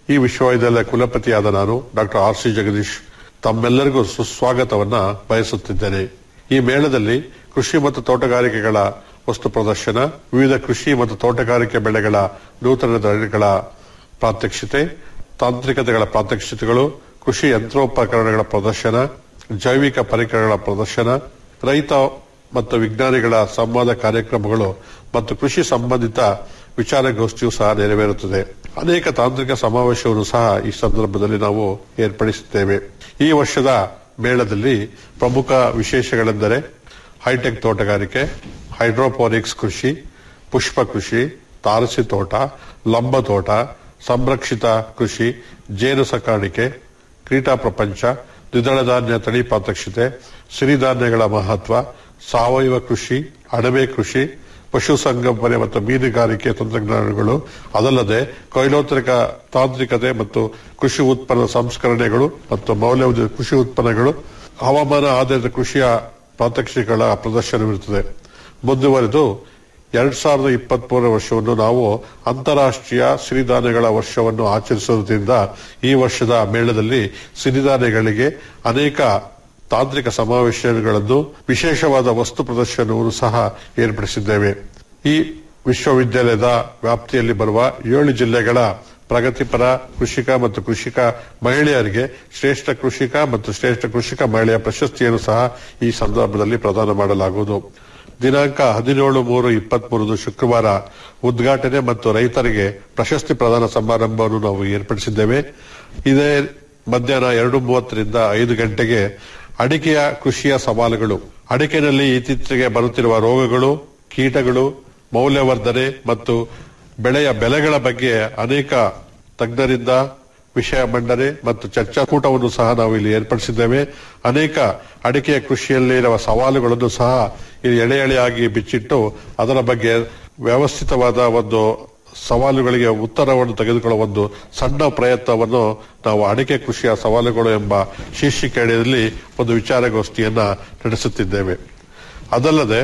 ಈ ವಿಶ್ವವಿದ್ಯಾಲಯ ಕುಲಪತಿಯಾದ ನಾನು ಡಾಕ್ಟರ್ ಆರ್ ಸಿ ಜಗದೀಶ್ ತಮ್ಮೆಲ್ಲರಿಗೂ ಸುಸ್ವಾಗತವನ್ನ ಬಯಸುತ್ತಿದ್ದೇನೆ ಈ ಮೇಳದಲ್ಲಿ ಕೃಷಿ ಮತ್ತು ತೋಟಗಾರಿಕೆಗಳ ವಸ್ತು ಪ್ರದರ್ಶನ ವಿವಿಧ ಕೃಷಿ ಮತ್ತು ತೋಟಗಾರಿಕೆ ಬೆಳೆಗಳ ನೂತನ ತಳಿಗಳ ಪ್ರಾತ್ಯಕ್ಷಿತೆ ತಾಂತ್ರಿಕತೆಗಳ ಪ್ರಾತ್ಯಕ್ಷಿತೆಗಳು ಕೃಷಿ ಯಂತ್ರೋಪಕರಣಗಳ ಪ್ರದರ್ಶನ ಜೈವಿಕ ಪರಿಕರಗಳ ಪ್ರದರ್ಶನ ರೈತ ಮತ್ತು ವಿಜ್ಞಾನಿಗಳ ಸಂವಾದ ಕಾರ್ಯಕ್ರಮಗಳು ಮತ್ತು ಕೃಷಿ ಸಂಬಂಧಿತ ವಿಚಾರಗೋಷ್ಠಿಯು ಸಹ ನೆರವೇರುತ್ತದೆ ಅನೇಕ ತಾಂತ್ರಿಕ ಸಮಾವೇಶವನ್ನು ಸಹ ಈ ಸಂದರ್ಭದಲ್ಲಿ ನಾವು ಏರ್ಪಡಿಸುತ್ತೇವೆ ಈ ವರ್ಷದ ಮೇಳದಲ್ಲಿ ಪ್ರಮುಖ ವಿಶೇಷಗಳೆಂದರೆ ಹೈಟೆಕ್ ತೋಟಗಾರಿಕೆ ಹೈಡ್ರೋಪೋನಿಕ್ಸ್ ಕೃಷಿ ಪುಷ್ಪ ಕೃಷಿ ತಾರಸಿ ತೋಟ ಲಂಬ ತೋಟ ಸಂರಕ್ಷಿತ ಕೃಷಿ ಜೇನು ಸಾಕಾಣಿಕೆ ಕ್ರೀಟಾ ಪ್ರಪಂಚ ದ್ವಿದಳ ಧಾನ್ಯ ತಳಿ ಪ್ರಾತ್ಯಕ್ಷಿತೆ ಸಿರಿಧಾನ್ಯಗಳ ಮಹತ್ವ ಸಾವಯವ ಕೃಷಿ ಅಣಬೆ ಕೃಷಿ ಪಶುಸಂಗೋಪನೆ ಮತ್ತು ಮೀನುಗಾರಿಕೆ ತಂತ್ರಜ್ಞಾನಗಳು ಅದಲ್ಲದೆ ಕೊಯ್ಲೋತ್ತರಿಕ ತಾಂತ್ರಿಕತೆ ಮತ್ತು ಕೃಷಿ ಉತ್ಪನ್ನ ಸಂಸ್ಕರಣೆಗಳು ಮತ್ತು ಮೌಲ್ಯವರ್ಧಿತ ಕೃಷಿ ಉತ್ಪನ್ನಗಳು ಹವಾಮಾನ ಆಧಾರಿತ ಕೃಷಿಯ ಪ್ರಾತ್ಯಕ್ಷಿಕೆಗಳ ಪ್ರದರ್ಶನವಿರುತ್ತದೆ ಮುಂದುವರೆದು ಎರಡ್ ಸಾವಿರದ ಇಪ್ಪತ್ತ್ ವರ್ಷವನ್ನು ನಾವು ಅಂತಾರಾಷ್ಟ್ರೀಯ ಸಿರಿಧಾನ್ಯಗಳ ವರ್ಷವನ್ನು ಆಚರಿಸುವುದರಿಂದ ಈ ವರ್ಷದ ಮೇಳದಲ್ಲಿ ಸಿರಿಧಾನ್ಯಗಳಿಗೆ ಅನೇಕ ತಾಂತ್ರಿಕ ಸಮಾವೇಶಗಳನ್ನು ವಿಶೇಷವಾದ ವಸ್ತು ಪ್ರದರ್ಶನವನ್ನು ಸಹ ಏರ್ಪಡಿಸಿದ್ದೇವೆ ಈ ವಿಶ್ವವಿದ್ಯಾಲಯದ ವ್ಯಾಪ್ತಿಯಲ್ಲಿ ಬರುವ ಏಳು ಜಿಲ್ಲೆಗಳ ಪ್ರಗತಿಪರ ಕೃಷಿಕ ಮತ್ತು ಕೃಷಿಕ ಮಹಿಳೆಯರಿಗೆ ಶ್ರೇಷ್ಠ ಕೃಷಿಕ ಮತ್ತು ಶ್ರೇಷ್ಠ ಕೃಷಿಕ ಮಹಿಳೆಯ ಪ್ರಶಸ್ತಿಯನ್ನು ಸಹ ಈ ಸಂದರ್ಭದಲ್ಲಿ ಪ್ರದಾನ ಮಾಡಲಾಗುವುದು ದಿನಾಂಕ ಹದಿನೇಳು ಮೂರು ಇಪ್ಪತ್ಮೂರದು ಶುಕ್ರವಾರ ಉದ್ಘಾಟನೆ ಮತ್ತು ರೈತರಿಗೆ ಪ್ರಶಸ್ತಿ ಪ್ರದಾನ ಸಮಾರಂಭವನ್ನು ನಾವು ಏರ್ಪಡಿಸಿದ್ದೇವೆ ಇದೇ ಮಧ್ಯಾಹ್ನ ಎರಡು ಮೂವತ್ತರಿಂದ ಐದು ಗಂಟೆಗೆ ಅಡಿಕೆಯ ಕೃಷಿಯ ಸವಾಲುಗಳು ಅಡಿಕೆನಲ್ಲಿ ಇತ್ತೀಚೆಗೆ ಬರುತ್ತಿರುವ ರೋಗಗಳು ಕೀಟಗಳು ಮೌಲ್ಯವರ್ಧನೆ ಮತ್ತು ಬೆಳೆಯ ಬೆಲೆಗಳ ಬಗ್ಗೆ ಅನೇಕ ತಜ್ಞರಿಂದ ವಿಷಯ ಮಂಡನೆ ಮತ್ತು ಚರ್ಚಾಕೂಟವನ್ನು ಸಹ ನಾವು ಇಲ್ಲಿ ಏರ್ಪಡಿಸಿದ್ದೇವೆ ಅನೇಕ ಅಡಿಕೆಯ ಕೃಷಿಯಲ್ಲಿ ಇರುವ ಸವಾಲುಗಳನ್ನು ಸಹ ಇಲ್ಲಿ ಎಳೆ ಎಳೆಯಾಗಿ ಬಿಚ್ಚಿಟ್ಟು ಅದರ ಬಗ್ಗೆ ವ್ಯವಸ್ಥಿತವಾದ ಒಂದು ಸವಾಲುಗಳಿಗೆ ಉತ್ತರವನ್ನು ತೆಗೆದುಕೊಳ್ಳುವ ಒಂದು ಸಣ್ಣ ಪ್ರಯತ್ನವನ್ನು ನಾವು ಅಡಿಕೆ ಕೃಷಿಯ ಸವಾಲುಗಳು ಎಂಬ ಶೀರ್ಷಿಕೆ ಅಡಿಯಲ್ಲಿ ಒಂದು ವಿಚಾರಗೋಷ್ಠಿಯನ್ನ ನಡೆಸುತ್ತಿದ್ದೇವೆ ಅದಲ್ಲದೆ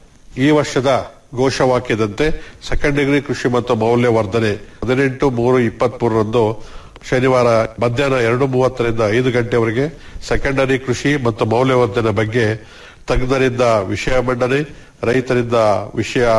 ಈ ವರ್ಷದ ಘೋಷವಾಕ್ಯದಂತೆ ಸೆಕೆಂಡ್ ಡಿಗ್ರಿ ಕೃಷಿ ಮತ್ತು ಮೌಲ್ಯವರ್ಧನೆ ಹದಿನೆಂಟು ಮೂರು ಇಪ್ಪತ್ಮೂರರಂದು ಶನಿವಾರ ಮಧ್ಯಾಹ್ನ ಎರಡು ಮೂವತ್ತರಿಂದ ಐದು ಗಂಟೆವರೆಗೆ ಸೆಕೆಂಡರಿ ಕೃಷಿ ಮತ್ತು ಮೌಲ್ಯವರ್ಧನೆ ಬಗ್ಗೆ ತಜ್ಞರಿಂದ ವಿಷಯ ಮಂಡನೆ ರೈತರಿಂದ ವಿಷಯ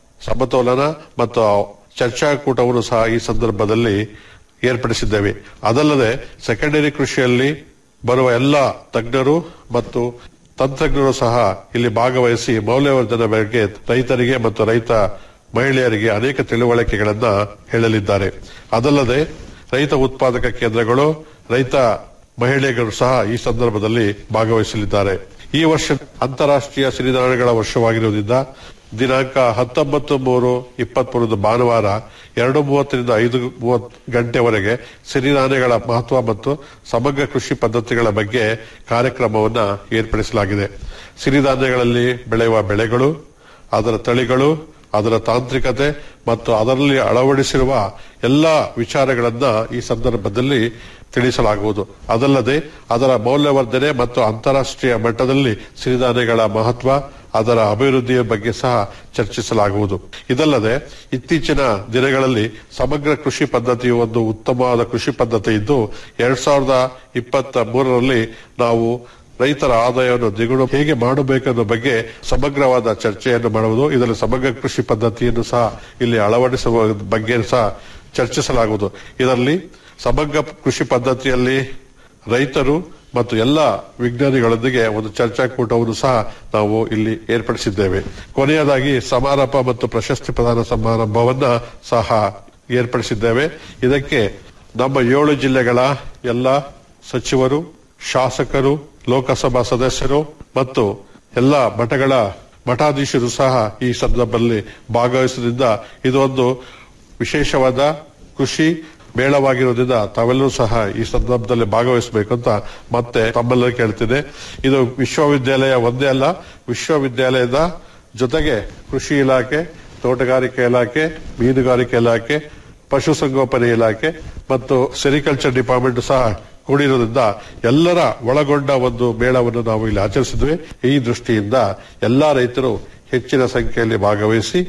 ಸಮತೋಲನ ಮತ್ತು ಚರ್ಚಾಕೂಟವನ್ನು ಸಹ ಈ ಸಂದರ್ಭದಲ್ಲಿ ಏರ್ಪಡಿಸಿದ್ದೇವೆ ಅದಲ್ಲದೆ ಸೆಕೆಂಡರಿ ಕೃಷಿಯಲ್ಲಿ ಬರುವ ಎಲ್ಲ ತಜ್ಞರು ಮತ್ತು ತಂತ್ರಜ್ಞರು ಸಹ ಇಲ್ಲಿ ಭಾಗವಹಿಸಿ ಮೌಲ್ಯವರ್ಧನೆ ಬಗ್ಗೆ ರೈತರಿಗೆ ಮತ್ತು ರೈತ ಮಹಿಳೆಯರಿಗೆ ಅನೇಕ ತಿಳುವಳಿಕೆಗಳನ್ನ ಹೇಳಲಿದ್ದಾರೆ ಅದಲ್ಲದೆ ರೈತ ಉತ್ಪಾದಕ ಕೇಂದ್ರಗಳು ರೈತ ಮಹಿಳೆಯರು ಸಹ ಈ ಸಂದರ್ಭದಲ್ಲಿ ಭಾಗವಹಿಸಲಿದ್ದಾರೆ ಈ ವರ್ಷ ಅಂತಾರಾಷ್ಟ್ರೀಯ ಸಿರಿಧಾನ್ಯಗಳ ವರ್ಷವಾಗಿರುವುದರಿಂದ ದಿನಾಂಕ ಹತ್ತೊಂಬತ್ತು ಮೂರು ಇಪ್ಪತ್ಮೂರದು ಭಾನುವಾರ ಎರಡು ಮೂವತ್ತರಿಂದ ಐದು ಮೂವತ್ತು ಗಂಟೆವರೆಗೆ ಸಿರಿಧಾನ್ಯಗಳ ಮಹತ್ವ ಮತ್ತು ಸಮಗ್ರ ಕೃಷಿ ಪದ್ಧತಿಗಳ ಬಗ್ಗೆ ಕಾರ್ಯಕ್ರಮವನ್ನ ಏರ್ಪಡಿಸಲಾಗಿದೆ ಸಿರಿಧಾನ್ಯಗಳಲ್ಲಿ ಬೆಳೆಯುವ ಬೆಳೆಗಳು ಅದರ ತಳಿಗಳು ಅದರ ತಾಂತ್ರಿಕತೆ ಮತ್ತು ಅದರಲ್ಲಿ ಅಳವಡಿಸಿರುವ ಎಲ್ಲ ವಿಚಾರಗಳನ್ನ ಈ ಸಂದರ್ಭದಲ್ಲಿ ತಿಳಿಸಲಾಗುವುದು ಅದಲ್ಲದೆ ಅದರ ಮೌಲ್ಯವರ್ಧನೆ ಮತ್ತು ಅಂತಾರಾಷ್ಟ್ರೀಯ ಮಟ್ಟದಲ್ಲಿ ಸಿರಿಧಾನ್ಯಗಳ ಮಹತ್ವ ಅದರ ಅಭಿವೃದ್ಧಿಯ ಬಗ್ಗೆ ಸಹ ಚರ್ಚಿಸಲಾಗುವುದು ಇದಲ್ಲದೆ ಇತ್ತೀಚಿನ ದಿನಗಳಲ್ಲಿ ಸಮಗ್ರ ಕೃಷಿ ಪದ್ಧತಿಯು ಒಂದು ಉತ್ತಮವಾದ ಕೃಷಿ ಪದ್ಧತಿ ಇದ್ದು ಎರಡ್ ಸಾವಿರದ ಇಪ್ಪತ್ತ ಮೂರರಲ್ಲಿ ನಾವು ರೈತರ ಆದಾಯವನ್ನು ದ್ವಿಗುಣ ಹೇಗೆ ಮಾಡಬೇಕನ್ನೋ ಬಗ್ಗೆ ಸಮಗ್ರವಾದ ಚರ್ಚೆಯನ್ನು ಮಾಡುವುದು ಇದರಲ್ಲಿ ಸಮಗ್ರ ಕೃಷಿ ಪದ್ಧತಿಯನ್ನು ಸಹ ಇಲ್ಲಿ ಅಳವಡಿಸುವ ಬಗ್ಗೆ ಸಹ ಚರ್ಚಿಸಲಾಗುವುದು ಇದರಲ್ಲಿ ಸಮಗ್ರ ಕೃಷಿ ಪದ್ಧತಿಯಲ್ಲಿ ರೈತರು ಮತ್ತು ಎಲ್ಲ ವಿಜ್ಞಾನಿಗಳೊಂದಿಗೆ ಒಂದು ಚರ್ಚಾಕೂಟವನ್ನು ಸಹ ನಾವು ಇಲ್ಲಿ ಏರ್ಪಡಿಸಿದ್ದೇವೆ ಕೊನೆಯದಾಗಿ ಸಮಾರಂಭ ಮತ್ತು ಪ್ರಶಸ್ತಿ ಪ್ರದಾನ ಸಮಾರಂಭವನ್ನ ಸಹ ಏರ್ಪಡಿಸಿದ್ದೇವೆ ಇದಕ್ಕೆ ನಮ್ಮ ಏಳು ಜಿಲ್ಲೆಗಳ ಎಲ್ಲ ಸಚಿವರು ಶಾಸಕರು ಲೋಕಸಭಾ ಸದಸ್ಯರು ಮತ್ತು ಎಲ್ಲ ಮಠಗಳ ಮಠಾಧೀಶರು ಸಹ ಈ ಸಂದರ್ಭದಲ್ಲಿ ಭಾಗವಹಿಸುವುದರಿಂದ ಇದೊಂದು ವಿಶೇಷವಾದ ಕೃಷಿ ಮೇಳವಾಗಿರೋದ್ರಿಂದ ತಾವೆಲ್ಲರೂ ಸಹ ಈ ಸಂದರ್ಭದಲ್ಲಿ ಭಾಗವಹಿಸಬೇಕು ಅಂತ ಮತ್ತೆ ತಮ್ಮೆಲ್ಲರೂ ಕೇಳ್ತಿದೆ ಇದು ವಿಶ್ವವಿದ್ಯಾಲಯ ಒಂದೇ ಅಲ್ಲ ವಿಶ್ವವಿದ್ಯಾಲಯದ ಜೊತೆಗೆ ಕೃಷಿ ಇಲಾಖೆ ತೋಟಗಾರಿಕೆ ಇಲಾಖೆ ಮೀನುಗಾರಿಕೆ ಇಲಾಖೆ ಪಶುಸಂಗೋಪನೆ ಇಲಾಖೆ ಮತ್ತು ಸೆರಿಕಲ್ಚರ್ ಡಿಪಾರ್ಟ್ಮೆಂಟ್ ಸಹ ಕೂಡಿರೋದ್ರಿಂದ ಎಲ್ಲರ ಒಳಗೊಂಡ ಒಂದು ಮೇಳವನ್ನು ನಾವು ಇಲ್ಲಿ ಆಚರಿಸಿದ್ವಿ ಈ ದೃಷ್ಟಿಯಿಂದ ಎಲ್ಲಾ ರೈತರು ಹೆಚ್ಚಿನ ಸಂಖ್ಯೆಯಲ್ಲಿ ಭಾಗವಹಿಸಿ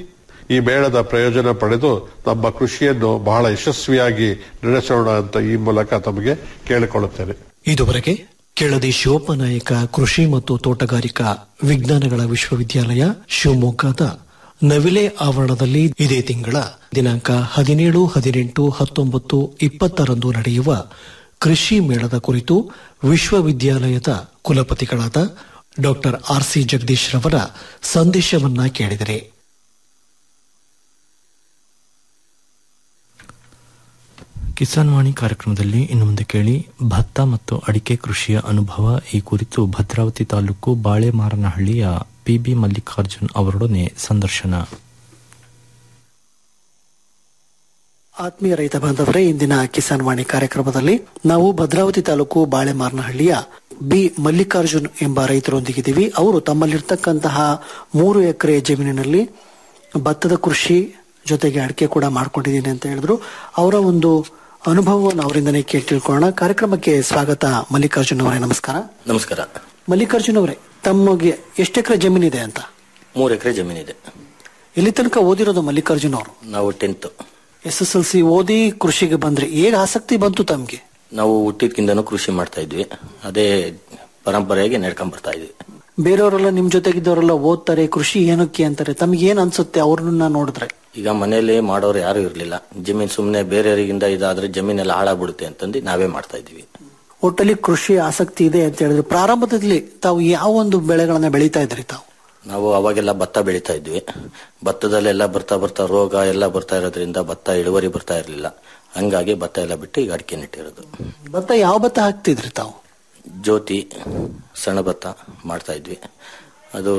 ಈ ಮೇಳದ ಪ್ರಯೋಜನ ಪಡೆದು ನಮ್ಮ ಕೃಷಿಯನ್ನು ಬಹಳ ಯಶಸ್ವಿಯಾಗಿ ನಡೆಸೋಣ ಅಂತ ಈ ಮೂಲಕ ತಮಗೆ ಕೇಳಿಕೊಳ್ಳುತ್ತೇನೆ ಇದುವರೆಗೆ ಕೆಳದಿ ಶಿವಪ್ಪನಾಯಕ ಕೃಷಿ ಮತ್ತು ತೋಟಗಾರಿಕಾ ವಿಜ್ಞಾನಗಳ ವಿಶ್ವವಿದ್ಯಾಲಯ ಶಿವಮೊಗ್ಗದ ನವಿಲೆ ಆವರಣದಲ್ಲಿ ಇದೇ ತಿಂಗಳ ದಿನಾಂಕ ಹದಿನೇಳು ಹದಿನೆಂಟು ಹತ್ತೊಂಬತ್ತು ಇಪ್ಪತ್ತರಂದು ನಡೆಯುವ ಕೃಷಿ ಮೇಳದ ಕುರಿತು ವಿಶ್ವವಿದ್ಯಾಲಯದ ಕುಲಪತಿಗಳಾದ ಡಾಕ್ಟರ್ ಆರ್ ಸಿ ಜಗದೀಶ್ ರವರ ಸಂದೇಶವನ್ನ ಕೇಳಿದರೆ ಕಿಸಾನ್ ವಾಣಿ ಕಾರ್ಯಕ್ರಮದಲ್ಲಿ ಇನ್ನು ಮುಂದೆ ಕೇಳಿ ಭತ್ತ ಮತ್ತು ಅಡಿಕೆ ಕೃಷಿಯ ಅನುಭವ ಈ ಕುರಿತು ಭದ್ರಾವತಿ ತಾಲೂಕು ಬಾಳೆಮಾರನಹಳ್ಳಿಯ ಪಿಬಿ ಮಲ್ಲಿಕಾರ್ಜುನ್ ಅವರೊಡನೆ ಸಂದರ್ಶನ ಆತ್ಮೀಯ ರೈತ ಬಾಂಧವರೇ ಇಂದಿನ ಕಿಸಾನ್ ವಾಣಿ ಕಾರ್ಯಕ್ರಮದಲ್ಲಿ ನಾವು ಭದ್ರಾವತಿ ತಾಲೂಕು ಬಾಳೆಮಾರನಹಳ್ಳಿಯ ಬಿ ಮಲ್ಲಿಕಾರ್ಜುನ್ ಎಂಬ ರೈತರೊಂದಿಗಿದ್ದೀವಿ ಅವರು ತಮ್ಮಲ್ಲಿರ್ತಕ್ಕಂತಹ ಮೂರು ಎಕರೆ ಜಮೀನಿನಲ್ಲಿ ಭತ್ತದ ಕೃಷಿ ಜೊತೆಗೆ ಅಡಿಕೆ ಕೂಡ ಮಾಡ್ಕೊಂಡಿದ್ದೀನಿ ಅಂತ ಹೇಳಿದ್ರು ಅವರ ಒಂದು ಅನುಭವವನ್ನು ಅವರಿಂದನೇ ಕೇಳಿ ತಿಳ್ಕೊಳ್ಳೋಣ ಕಾರ್ಯಕ್ರಮಕ್ಕೆ ಸ್ವಾಗತ ಮಲ್ಲಿಕಾರ್ಜುನ್ ಅವರೇ ನಮಸ್ಕಾರ ನಮಸ್ಕಾರ ಮಲ್ಲಿಕಾರ್ಜುನ್ ಅವರೇ ತಮಗೆ ಎಷ್ಟು ಎಕರೆ ಜಮೀನಿದೆ ಅಂತ ಮೂರು ಎಕರೆ ಜಮೀನಿದೆ ಎಲ್ಲಿ ತನಕ ಓದಿರೋದು ಮಲ್ಲಿಕಾರ್ಜುನ್ ಅವರು ನಾವು tenth S S L C ಓದಿ ಕೃಷಿಗೆ ಬಂದ್ರೆ ಹೇಗೆ ಆಸಕ್ತಿ ಬಂತು ತಮ್ಗೆ ನಾವು ಹುಟ್ಟಿದ್ಕಿಂತನೂ ಕೃಷಿ ಮಾಡ್ತಾ ಇದ್ವಿ ಅದೇ ಪರಂಪರೆಯಾಗಿ ನಡ್ಕೊಂಡ್ ಬರ್ತಾ ಇದ್ವಿ ಬೇರೆಯವರೆಲ್ಲ ನಿಮ್ ಜೊತೆಗಿದ್ದವರೆಲ್ಲ ಓದ್ತಾರೆ ಕೃಷಿ ಏನಕ್ಕೆ ಅಂತಾರೆ ತಮ್ಗೆ ಏನ್ ಅನ್ಸುತ್ತೆ ಅವ್ರನ್ನ ನೋಡಿದ್ರೆ ಈಗ ಮನೆಯಲ್ಲಿ ಮಾಡೋರು ಯಾರು ಇರ್ಲಿಲ್ಲ ಜಮೀನ್ ಸುಮ್ನೆ ಬೇರೆಯವರಿಗಿಂದ ಇದಾದ್ರೆ ಜಮೀನೆಲ್ಲ ಹಾಳಾಗ್ಬಿಡುತ್ತೆ ಅಂತಂದು ನಾವೇ ಮಾಡ್ತಾ ಇದ್ವಿ ಒಟ್ಟಲ್ಲಿ ಕೃಷಿ ಆಸಕ್ತಿ ಇದೆ ಅಂತ ಹೇಳಿದ್ರೆ ಪ್ರಾರಂಭದಲ್ಲಿ ತಾವು ಯಾವ ಒಂದು ಬೆಳೆಗಳನ್ನ ಬೆಳೀತಾ ಇದ್ರಿ ತಾವು ನಾವು ಅವಾಗೆಲ್ಲ ಭತ್ತ ಬೆಳೀತಾ ಇದ್ವಿ ಭತ್ತದಲ್ಲೆಲ್ಲ ಬರ್ತಾ ಬರ್ತಾ ರೋಗ ಎಲ್ಲ ಬರ್ತಾ ಇರೋದ್ರಿಂದ ಭತ್ತ ಇಳುವರಿ ಬರ್ತಾ ಇರಲಿಲ್ಲ ಹಂಗಾಗಿ ಭತ್ತ ಎಲ್ಲ ಬಿಟ್ಟು ಈಗ ಅಡಿಕೆ ನೆಟ್ಟಿರೋದು ಭತ್ತ ಯಾವ ಭತ್ತ ಹಾಕ್ತಿದ್ರಿ ತಾವು ಜ್ಯೋತಿ ಸಣ್ಣ ಭತ್ತ ಮಾಡ್ತಾ ಇದ್ವಿ ಅದು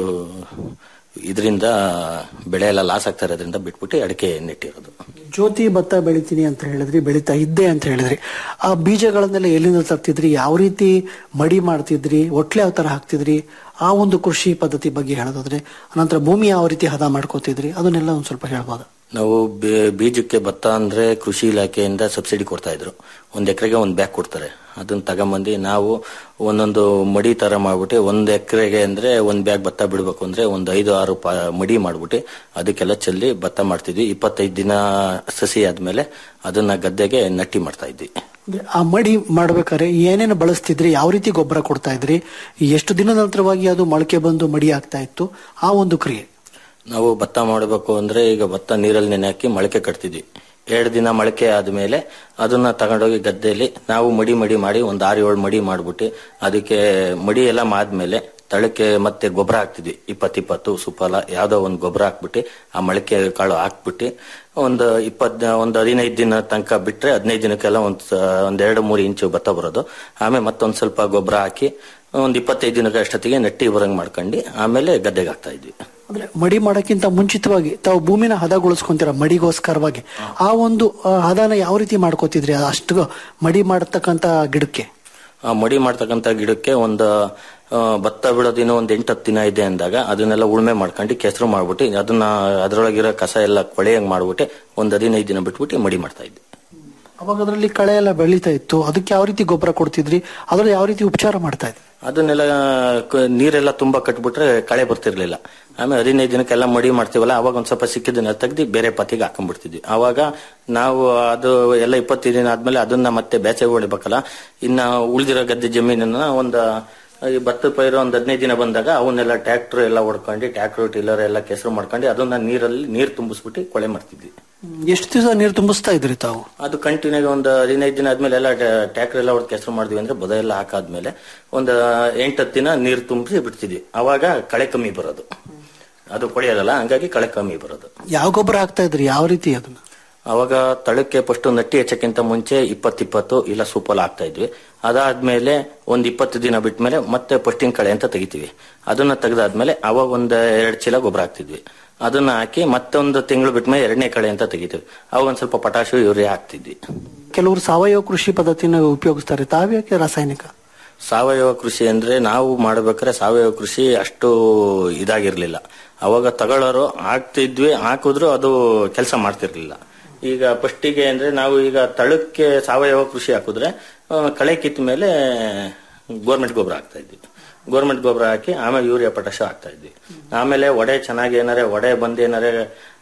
ಇದರಿಂದ ಬೆಳೆ ಎಲ್ಲ ಲಾಸ್ ಆಗ್ತಾ ಇರೋದ್ರಿಂದ ಬಿಟ್ಬಿಟ್ಟು ಅಡಿಕೆ ನೆಟ್ಟಿರೋದು ಜ್ಯೋತಿ ಭತ್ತ ಬೆಳಿತೀನಿ ಅಂತ ಹೇಳಿದ್ರಿ ಬೆಳೀತಾ ಇದ್ದೆ ಅಂತ ಹೇಳಿದ್ರಿ ಆ ಬೀಜಗಳನ್ನೆಲ್ಲ ಎಲ್ಲಿಂದ ತರ್ತಿದ್ರಿ ಯಾವ ರೀತಿ ಮಡಿ ಮಾಡ್ತಿದ್ರಿ ಒಟ್ಲೆ ಯಾವ ತರ ಹಾಕ್ತಿದ್ರಿ ಆ ಒಂದು ಕೃಷಿ ಪದ್ಧತಿ ಬಗ್ಗೆ ಹೇಳೋದಾದ್ರೆ ಅನಂತರ ಭೂಮಿ ಯಾವ ರೀತಿ ಹದ ಮಾಡ್ಕೋತಿದ್ರಿ ಅದನ್ನೆಲ್ಲ ಒಂದ್ ಸ್ವಲ್ಪ ಹೇಳ್ಬೋದು ನಾವು ಬೇ- ಬೀಜಕ್ಕೆ ಭತ್ತ ಅಂದ್ರೆ ಕೃಷಿ ಇಲಾಖೆಯಿಂದ ಸಬ್ಸಿಡಿ ಕೊಡ್ತಾ ಇದ್ರು ಒಂದ್ ಎಕರೆಗೆ ಒಂದ್ ಬ್ಯಾಗ್ ಕೊಡ್ತಾರೆ ಅದನ್ನ ತಗೊಂಬಂದು ನಾವು ಒಂದೊಂದು ಮಡಿ ತರ ಮಾಡ್ಬಿಟ್ಟು ಒಂದ್ ಎಕರೆಗೆ ಅಂದ್ರೆ ಒಂದ್ ಬ್ಯಾಗ್ ಭತ್ತ ಬಿಡ್ಬೇಕು ಅಂದ್ರೆ ಒಂದ್ ಐದು ಆರು ಪ- ಮಡಿ ಮಾಡ್ಬಿಟ್ಟು ಅದಕ್ಕೆಲ್ಲ ಚೆಲ್ಲಿ ಭತ್ತ ಮಾಡ್ತಿದ್ವಿ ಇಪ್ಪತ್ತೈದು ದಿನ ಸಸಿ ಆದ್ಮೇಲೆ ಅದನ್ನ ಗದ್ದೆಗೆ ನಟ್ಟಿ ಮಾಡ್ತಾ ಇದ್ವಿ ಅಂದ್ರೆ ಆ ಮಡಿ ಮಾಡ್ಬೇಕಾದ್ರೆ ಏನೇನು ಬಳಸ್ತಿದ್ರಿ ಯಾವ ರೀತಿ ಗೊಬ್ಬರ ಕೊಡ್ತಾ ಇದ್ರಿ ಎಷ್ಟು ದಿನದ ನಂತರವಾಗಿ ಅದು ಮೊಳಕೆ ಬಂದು ಮಡಿ ಆಗ್ತಾ ಇತ್ತು ಆ ಒಂದು ಕ್ರಿಯೆ ನಾವು ಭತ್ತ ಮಾಡಬೇಕು ಅಂದ್ರೆ ಈಗ ಭತ್ತ ನೀರಲ್ಲಿ ನೆನೆ ಹಾಕಿ ಮೊಳಕೆ ಕಟ್ತಿದ್ವಿ ಎರಡು ದಿನ ಮೊಳಕೆ ಆದ್ಮೇಲೆ ಅದನ್ನ ತಗೊಂಡೋಗಿ ಗದ್ದೆಯಲ್ಲಿ ನಾವು ಮಡಿ ಮಡಿ ಮಾಡಿ ಒಂದ್ ಆರು ಏಳು ಮಡಿ ಮಾಡ್ಬಿಟ್ಟು ಅದಕ್ಕೆ ಮಡಿ ಎಲ್ಲ ಆದ್ಮೇಲೆ ತಳಕ್ಕೆ ಮತ್ತೆ ಗೊಬ್ಬರ ಹಾಕ್ತಿದ್ವಿ ಇಪ್ಪತ್ ಇಪ್ಪತ್ತು ಸುಫಲ ಯಾವ್ದೋ ಒಂದ್ ಗೊಬ್ಬರ ಹಾಕ್ಬಿಟ್ಟು ಆ ಮೊಳಕೆ ಕಾಳು ಹಾಕ್ಬಿಟ್ಟು ಒಂದು ಇಪ್ಪತ್ ಒಂದು ಹದಿನೈದು ದಿನ ತನಕ ಬಿಟ್ರೆ ಹದಿನೈದು ದಿನಕ್ಕೆಲ್ಲ ಒಂದ್ ಸ- ಒಂದ್ ಎರಡು ಮೂರು ಇಂಚು ಭತ್ತ ಬರೋದು ಆಮೇಲೆ ಮತ್ತೊಂದ್ ಸ್ವಲ್ಪ ಗೊಬ್ಬರ ಹಾಕಿ ಒಂದ್ ಇಪ್ಪತ್ತೈದು ದಿನಕ್ಕೆ ಅಷ್ಟೊತ್ತಿಗೆ ನೆಟ್ಟಿ ಬರಂಗ್ ಮಾಡ್ಕೊಂಡು ಆಮೇಲೆ ಗದ್ದೆಗೆ ಹಾಕ್ತಾ ಇದ್ವಿ ಅಂದ್ರೆ ಮಡಿ ಮಾಡಕ್ಕಿಂತ ಮುಂಚಿತವಾಗಿ ತಾವು ಭೂಮಿನ ಹದಗೊಳಿಸ್ಕೊಂತೀರ ಮಡಿಗೋಸ್ಕರವಾಗಿ ಆ ಒಂದು ಆ, ಹದನ ಯಾವ ರೀತಿ ಮಾಡ್ಕೋತಿದ್ರಿ ಅಷ್ಟು ಮಡಿ ಮಾಡತಕ್ಕಂತ ಗಿಡಕ್ಕೆ ಆ ಮಡಿ ಮಾಡ್ತಕ್ಕಂತ ಗಿಡಕ್ಕೆ ಒಂದು ಆ, ಭತ್ತ ಬಿಡೋದಿನ ಒಂದ್ ಎಂಟು ಹತ್ತು ದಿನ ಇದೆ ಅಂದಾಗ ಅದನ್ನೆಲ್ಲ ಉಳುಮೆ ಮಾಡ್ಕೊಂಡು ಕೆಸರು ಮಾಡ್ಬಿಟ್ಟು ಅದನ್ನ ಅದ್ರೊಳಗಿರೋ ಕಸ ಎಲ್ಲ ಕೊಳೆಯಂಗ್ ಮಾಡ್ಬಿಟ್ಟು ಒಂದ್ ಹದಿನೈದು ದಿನ ಬಿಟ್ಬಿಟ್ಟು ಮಡಿ ಮಾಡ್ತಾ ಇದ್ವಿ ಅವಾಗ ಅದರಲ್ಲಿ ಕಳೆ ಎಲ್ಲ ಬೆಳೀತಾ ಇತ್ತು ಅದಕ್ಕೆ ಯಾವ ರೀತಿ ಗೊಬ್ಬರ ಕೊಡ್ತಿದ್ರಿ ಅದ್ರಲ್ಲಿ ಯಾವ ರೀತಿ ಉಪಚಾರ ಮಾಡ್ತಾ ಇದ್ರಿ ಅದನ್ನೆಲ್ಲ ಕ- ನೀರೆಲ್ಲ ತುಂಬಾ ಕಟ್ಬಿಟ್ರೆ ಕಳೆ ಬರ್ತಿರ್ಲಿಲ್ಲ ಆಮೇಲೆ ಹದಿನೈದು ದಿನಕ್ಕೆಲ್ಲ ಮಡಿ ಮಾಡ್ತೀವಲ್ಲ ಅವಾಗ ಒಂದ್ ಸ್ವಲ್ಪ ಸಿಕ್ಕಿದ್ದನ್ನ ತೆಗ್ದು ಬೇರೆ ಪತಿಗೆ ಹಾಕೊಂಡ್ಬಿಡ್ತಿದ್ವಿ ಅವಾಗ ನಾವು ಅದು ಎಲ್ಲ ಇಪ್ಪತ್ತೈದು ದಿನ ಆದ್ಮೇಲೆ ಅದನ್ನ ಮತ್ತೆ ಬೇಸಗೆ ಹೊಡಿಬೇಕಲ್ಲ ಇನ್ನ ಉಳಿದಿರೋ ಗದ್ದೆ ಜಮೀನನ್ನ ಒಂದ್ ಈ ಭತ್ತ ಪೈರು ಒಂದ್ ಹದಿನೈದು ದಿನ ಬಂದಾಗ ಅವನ್ನೆಲ್ಲ ಟ್ರ್ಯಾಕ್ಟರ್ ಎಲ್ಲ ಹೊಡ್ಕೊಂಡು ಟ್ರ್ಯಾಕ್ಟರ್ ಟಿಲ್ಲರ್ ಎಲ್ಲ ಕೆಸರು ಮಾಡ್ಕೊಂಡು ಅದನ್ನ ನೀರಲ್ಲಿ ನೀರ್ ತುಂಬಿಸ್ಬಿಟ್ಟು ಕೊಳೆ ಮಾಡ್ತಿದ್ವಿ ಎಷ್ಟು ದಿವಸ ನೀರು ತುಂಬಿಸ್ತಾ ಇದ್ರಿ ತಾವು ಅದು ಕಂಟಿನ್ಯೂ ಒಂದು ಹದಿನೈದು ದಿನ ಆದ್ಮೇಲೆ ಎಲ್ಲ ಟ್ರ್ಯಾಕ್ಟರ್ ಎಲ್ಲ ಹೊಡೆದು ಕೆಸರು ಮಾಡಿದ್ವಿ ಅಂದ್ರೆ ಬದ ಎಲ್ಲ ಹಾಕಾದ್ಮೇಲೆ ಒಂದು ಎಂಟತ್ತು ದಿನ ನೀರು ತುಂಬಿಸಿ ಬಿಡ್ತಿದ್ವಿ ಅವಾಗ ಕಳೆ ಕಮ್ಮಿ ಬರೋದು ಅದು ಕೊಳೆಯಲ್ಲ ಹಂಗಾಗಿ ಕಳೆ ಕಮ್ಮಿ ಬರೋದು ಯಾವ ಗೊಬ್ಬರ ಹಾಕ್ತಾ ಇದ್ರಿ ಯಾವ ರೀತಿ ಅದನ್ನ ಅವಾಗ ತಳಕ್ಕೆ ಫಸ್ಟ್ ನಟ್ಟಿ ಹೆಚ್ಚಕ್ಕಿಂತ ಮುಂಚೆ ಇಪ್ಪತ್ತಿಪ್ಪತ್ತು ಇಲ್ಲ ಸೂಪಲ್ ಹಾಕ್ತಾ ಇದ್ವಿ ಅದಾದ್ಮೇಲೆ ಒಂದ್ ಇಪ್ಪತ್ತು ದಿನ ಬಿಟ್ಮೇಲೆ ಮತ್ತೆ ಪಸ್ಟಿಂಗ್ ಕಳೆ ಅಂತ ತೆಗಿತೀವಿ ಅದನ್ನ ತೆಗೆದಾದ್ಮೇಲೆ ಅವಾಗ ಒಂದ್ ಎರಡ್ ಚೀಲ ಗೊಬ್ಬರ ಹಾಕ್ತಿದ್ವಿ ಅದನ್ನ ಹಾಕಿ ಮತ್ತೊಂದು ತಿಂಗಳು ಬಿಟ್ಮೇಲೆ ಎರಡನೇ ಕಳೆ ಅಂತ ತೆಗಿತೀವಿ ಅವಾಗ ಒಂದ್ ಸ್ವಲ್ಪ ಪಟಾಶು ಯೂರಿಯಾ ಹಾಕ್ತಿದ್ವಿ ಕೆಲವರು ಸಾವಯವ ಕೃಷಿ ಪದ್ಧತಿನ ಉಪಯೋಗಿಸ್ತಾರೆ ತಾವ್ಯಾಕೆ ರಾಸಾಯನಿಕ ಸಾವಯವ ಕೃಷಿ ಅಂದ್ರೆ ನಾವು ಮಾಡ್ಬೇಕಾದ್ರೆ ಸಾವಯವ ಕೃಷಿ ಅಷ್ಟು ಇದಾಗಿರ್ಲಿಲ್ಲ ಅವಾಗ ತಗೊಳ್ಳೋರು ಹಾಕ್ತಿದ್ವಿ ಹಾಕಿದ್ರು ಅದು ಕೆಲಸ ಮಾಡ್ತಿರ್ಲಿಲ್ಲ ಈಗ ಫಸ್ಟಿಗೆ ಅಂದ್ರೆ ನಾವು ಈಗ ತಳಕ್ಕೆ ಸಾವಯವ ಕೃಷಿ ಹಾಕಿದ್ರೆ ಆ, ಕಳೆ ಕಿತ್ತ ಮೇಲೆ ಗೋರ್ಮೆಂಟ್ ಗೊಬ್ಬರ ಹಾಕ್ತಾ ಇದ್ವಿ ಗೋರ್ಮೆಂಟ್ ಗೊಬ್ಬರ ಹಾಕಿ ಆಮೇಲೆ ಯೂರಿಯಾ ಪಟಾಶ ಹಾಕ್ತಾ ಇದ್ವಿ ಆಮೇಲೆ ಒಡೆ ಚೆನ್ನಾಗಿ ಏನಾರೆ ಒಡೆ ಬಂದು ಏನಾರೆ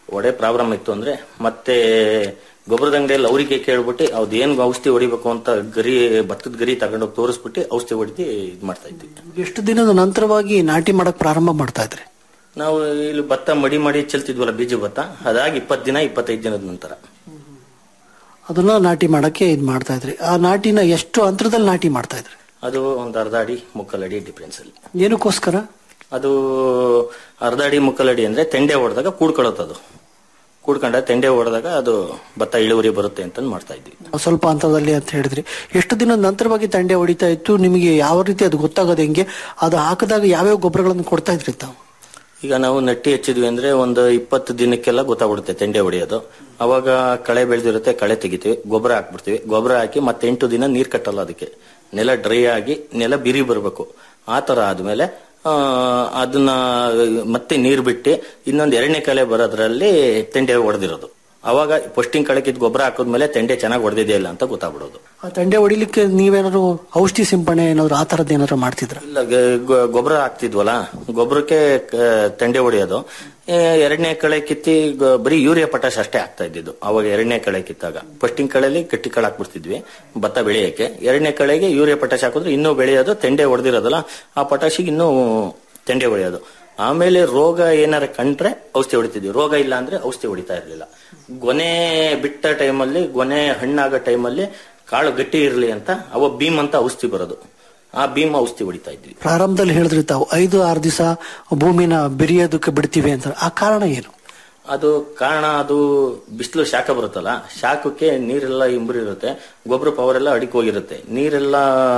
ಒಡೆ ಪ್ರಾಬ್ಲಮ್ ಇತ್ತು ಅಂದ್ರೆ ಮತ್ತೆ ಗೊಬ್ಬರದ ಅಂಗಡಿಯಲ್ಲಿ ಅವರಿಗೆ ಕೇಳ್ಬಿಟ್ಟು ಅವ್ದು ಏನ್ ಔಷಧಿ ಹೊಡಿಬೇಕು ಅಂತ ಗರಿ ಭತ್ತದ ಗರಿ ತಗೊಂಡೋಗಿ ತೋರಿಸ್ಬಿಟ್ಟು ಔಷಧಿ ಹೊಡಿದು ಇದು ಮಾಡ್ತಾ ಇದ್ವಿ ಎಷ್ಟು ದಿನದ ನಂತರವಾಗಿ ನಾಟಿ ಮಾಡಕ್ ಪ್ರಾರಂಭ ಮಾಡ್ತಾ ಇದ್ರಿ ನಾವು ಇಲ್ಲಿ ಭತ್ತ ಮಡಿ ಮಾಡಿ ಚೆಲ್ತಿದ್ವಲ್ಲ ಬೀಜ ಭತ್ತ ಅದಾಗಿ ಇಪ್ಪತ್ತು ದಿನ ಇಪ್ಪತ್ತೈದು ದಿನದ ನಂತರ ಅದನ್ನ ನಾಟಿ ಮಾಡಕ್ಕೆ ಇದ್ ಮಾಡ್ತಾ ಇದ್ರಿ ಆ ನಾಟಿನ ಎಷ್ಟು ಅಂತರದಲ್ಲಿ ನಾಟಿ ಮಾಡ್ತಾ ಇದ್ರಿ ಅದು ಒಂದು ಅರ್ಧ ಅಡಿ ಮುಕ್ಕಲ್ ಅಡಿ ಡಿಫ್ರೆನ್ಸ್ ಅಲ್ಲಿ ಏನಕ್ಕೋಸ್ಕರ ಅದು ಅರ್ಧ ಅಡಿ ಮುಕ್ಕಲ್ ಅಡಿ ಅಂದ್ರೆ ತೆಂಡೆ ಹೊಡೆದಾಗ ಕೂಡ್ಕೊಳ್ಳುತ್ತೆ ಅದು ಕೂಡ್ಕೊಂಡ ತೆಂಡೆ ಹೊಡೆದಾಗ ಅದು ಭತ್ತ ಇಳುವರಿ ಬರುತ್ತೆ ಅಂತ ಮಾಡ್ತಾ ಇದ್ವಿ ಸ್ವಲ್ಪ ಅಂತರದಲ್ಲಿ ಅಂತ ಹೇಳಿದ್ರಿ ಎಷ್ಟು ದಿನದ ನಂತರವಾಗಿ ತಂಡೆ ಹೊಡಿತಾ ಇತ್ತು ನಿಮಗೆ ಯಾವ ರೀತಿ ಅದು ಗೊತ್ತಾಗೋದು ಹೆಂಗೆ ಅದು ಹಾಕಿದಾಗ ಯಾವ್ಯಾವ ಗೊಬ್ಬರಗಳನ್ನು ಕೊಡ್ತಾ ಇದ್ರಿ ತಾವು ಈಗ ನಾವು ನಟ್ಟಿ ಹಚ್ಚಿದ್ವಿ ಅಂದ್ರೆ ಒಂದು ಇಪ್ಪತ್ತು ದಿನಕ್ಕೆಲ್ಲ ಗೊತ್ತಾಗ್ಬಿಡುತ್ತೆ ತೆಂಡೆ ಹೊಡೆಯೋದು ಅವಾಗ ಕಳೆ ಬೆಳೆದಿರುತ್ತೆ ಕಳೆ ತೆಗಿತೀವಿ ಗೊಬ್ಬರ ಹಾಕ್ಬಿಡ್ತೀವಿ ಗೊಬ್ಬರ ಹಾಕಿ ಮತ್ತೆ ಎಂಟು ದಿನ ನೀರ್ ಕಟ್ಟಲ್ಲ ಅದಕ್ಕೆ ನೆಲ ಡ್ರೈ ಆಗಿ ನೆಲ ಬಿರಿ ಬರಬೇಕು ಆ ತರ ಆದ್ಮೇಲೆ ಆ, ಅದನ್ನ ಮತ್ತೆ ನೀರ್ ಬಿಟ್ಟು ಇನ್ನೊಂದು ಎರಡನೇ ಕಲೆ ಬರೋದ್ರಲ್ಲಿ ತೆಂಡೆ ಹೊಡೆದಿರೋದು ಅವಾಗ ಪೋಸ್ಟಿಂಗ್ ಕಳಕಿದ್ ಗೊಬ್ಬರ ಹಾಕಿದ್ಮೇಲೆ ತೆಂಡೆ ಚೆನ್ನಾಗಿ ಹೊಡೆದಿದೆಯಾ ಇಲ್ಲ ಅಂತ ಗೊತ್ತಾಗ್ಬಿಡೋದು ಆ ತಂಡೆ ಹೊಡಿಲಿಕ್ಕೆ ನೀವೇನಾದ್ರು ಔಷಧಿ ಸಿಂಪಡಣೆ ಏನಾದ್ರು ಆ ತರದ್ ಏನಾದ್ರು ಮಾಡ್ತಿದ್ರ ಇಲ್ಲ ಗ- ಗೊ- ಗೊಬ್ಬರ ಹಾಕ್ತಿದ್ವಲ್ಲ ಗೊಬ್ಬರಕ್ಕೆ ಕ- ತೆಂಡೆ ಹೊಡೆಯೋದು ಏ, ಎರಡನೇ ಕಳೆ ಕಿತ್ತಿ ಗ- ಬರೀ ಯೂರಿಯಾ ಪಟಾಶ್ ಅಷ್ಟೇ ಆಗ್ತಾ ಇದ್ದಿದ್ದು ಅವಾಗ ಎರಡನೇ ಕಳೆ ಕಿತ್ತಾಗ ಫಸ್ಟಿಂಗ್ ಕಳೆಲಿ ಗಟ್ಟಿ ಕಳೆ ಹಾಕ್ಬಿಡ್ತಿದ್ವಿ ಭತ್ತ ಬೆಳೆಯಕ್ಕೆ ಎರಡನೇ ಕಳೆಗೆ ಯೂರಿಯಾ ಪಟಾಶ್ ಹಾಕಿದ್ರೆ ಇನ್ನೂ ಬೆಳೆಯೋದು ತೆಂಡೆ ಹೊಡೆದಿರೋದಲ್ಲ ಆ ಪಟಾಶಿಗೆ ಇನ್ನೂ ತೆಂಡೆ ಹೊಡೆಯೋದು ಆಮೇಲೆ ರೋಗ ಏನಾರ ಕಂಡ್ರೆ ಔಷಧಿ ಹೊಡಿತಿದ್ವಿ ರೋಗ ಇಲ್ಲ ಅಂದ್ರೆ ಔಷಧಿ ಹೊಡಿತಾ ಇರ್ಲಿಲ್ಲ ಗೊನೆ ಬಿಟ್ಟ ಟೈಮಲ್ಲಿ ಗೊನೆ ಹಣ್ಣಾಗೋ ಟೈಮಲ್ಲಿ ಕಾಳು ಗಟ್ಟಿ ಇರಲಿ ಅಂತ ಅವ ಭೀಮ್ ಅಂತ ಔಷಧಿ ಬರೋದು ಆ ಭೀಮ್ ಔಷಧಿ ಹೊಡಿತಾ ಇದ್ವಿ ಪ್ರಾರಂಭದಲ್ಲಿ ಹೇಳಿದ್ರಿ ತಾವು ಐದು ಆರು ದಿವಸ ಭೂಮಿನ ಬಿರಿಯೋದಕ್ಕೆ ಬಿಡ್ತೀವಿ ಅಂತ ಆ ಕಾರಣ ಏನು ಅದು ಕಾರಣ ಅದು ಬಿಸಿಲು ಶಾಖ ಬರುತ್ತಲ್ಲ ಶಾಖಕ್ಕೆ ನೀರೆಲ್ಲ ಇಂಬ್ರಿರುತ್ತೆ ಗೊಬ್ಬರ ಪವರ್ ಎಲ್ಲ ಅಡಿಗೆ ಹೋಗಿರುತ್ತೆ ನೀರೆಲ್ಲ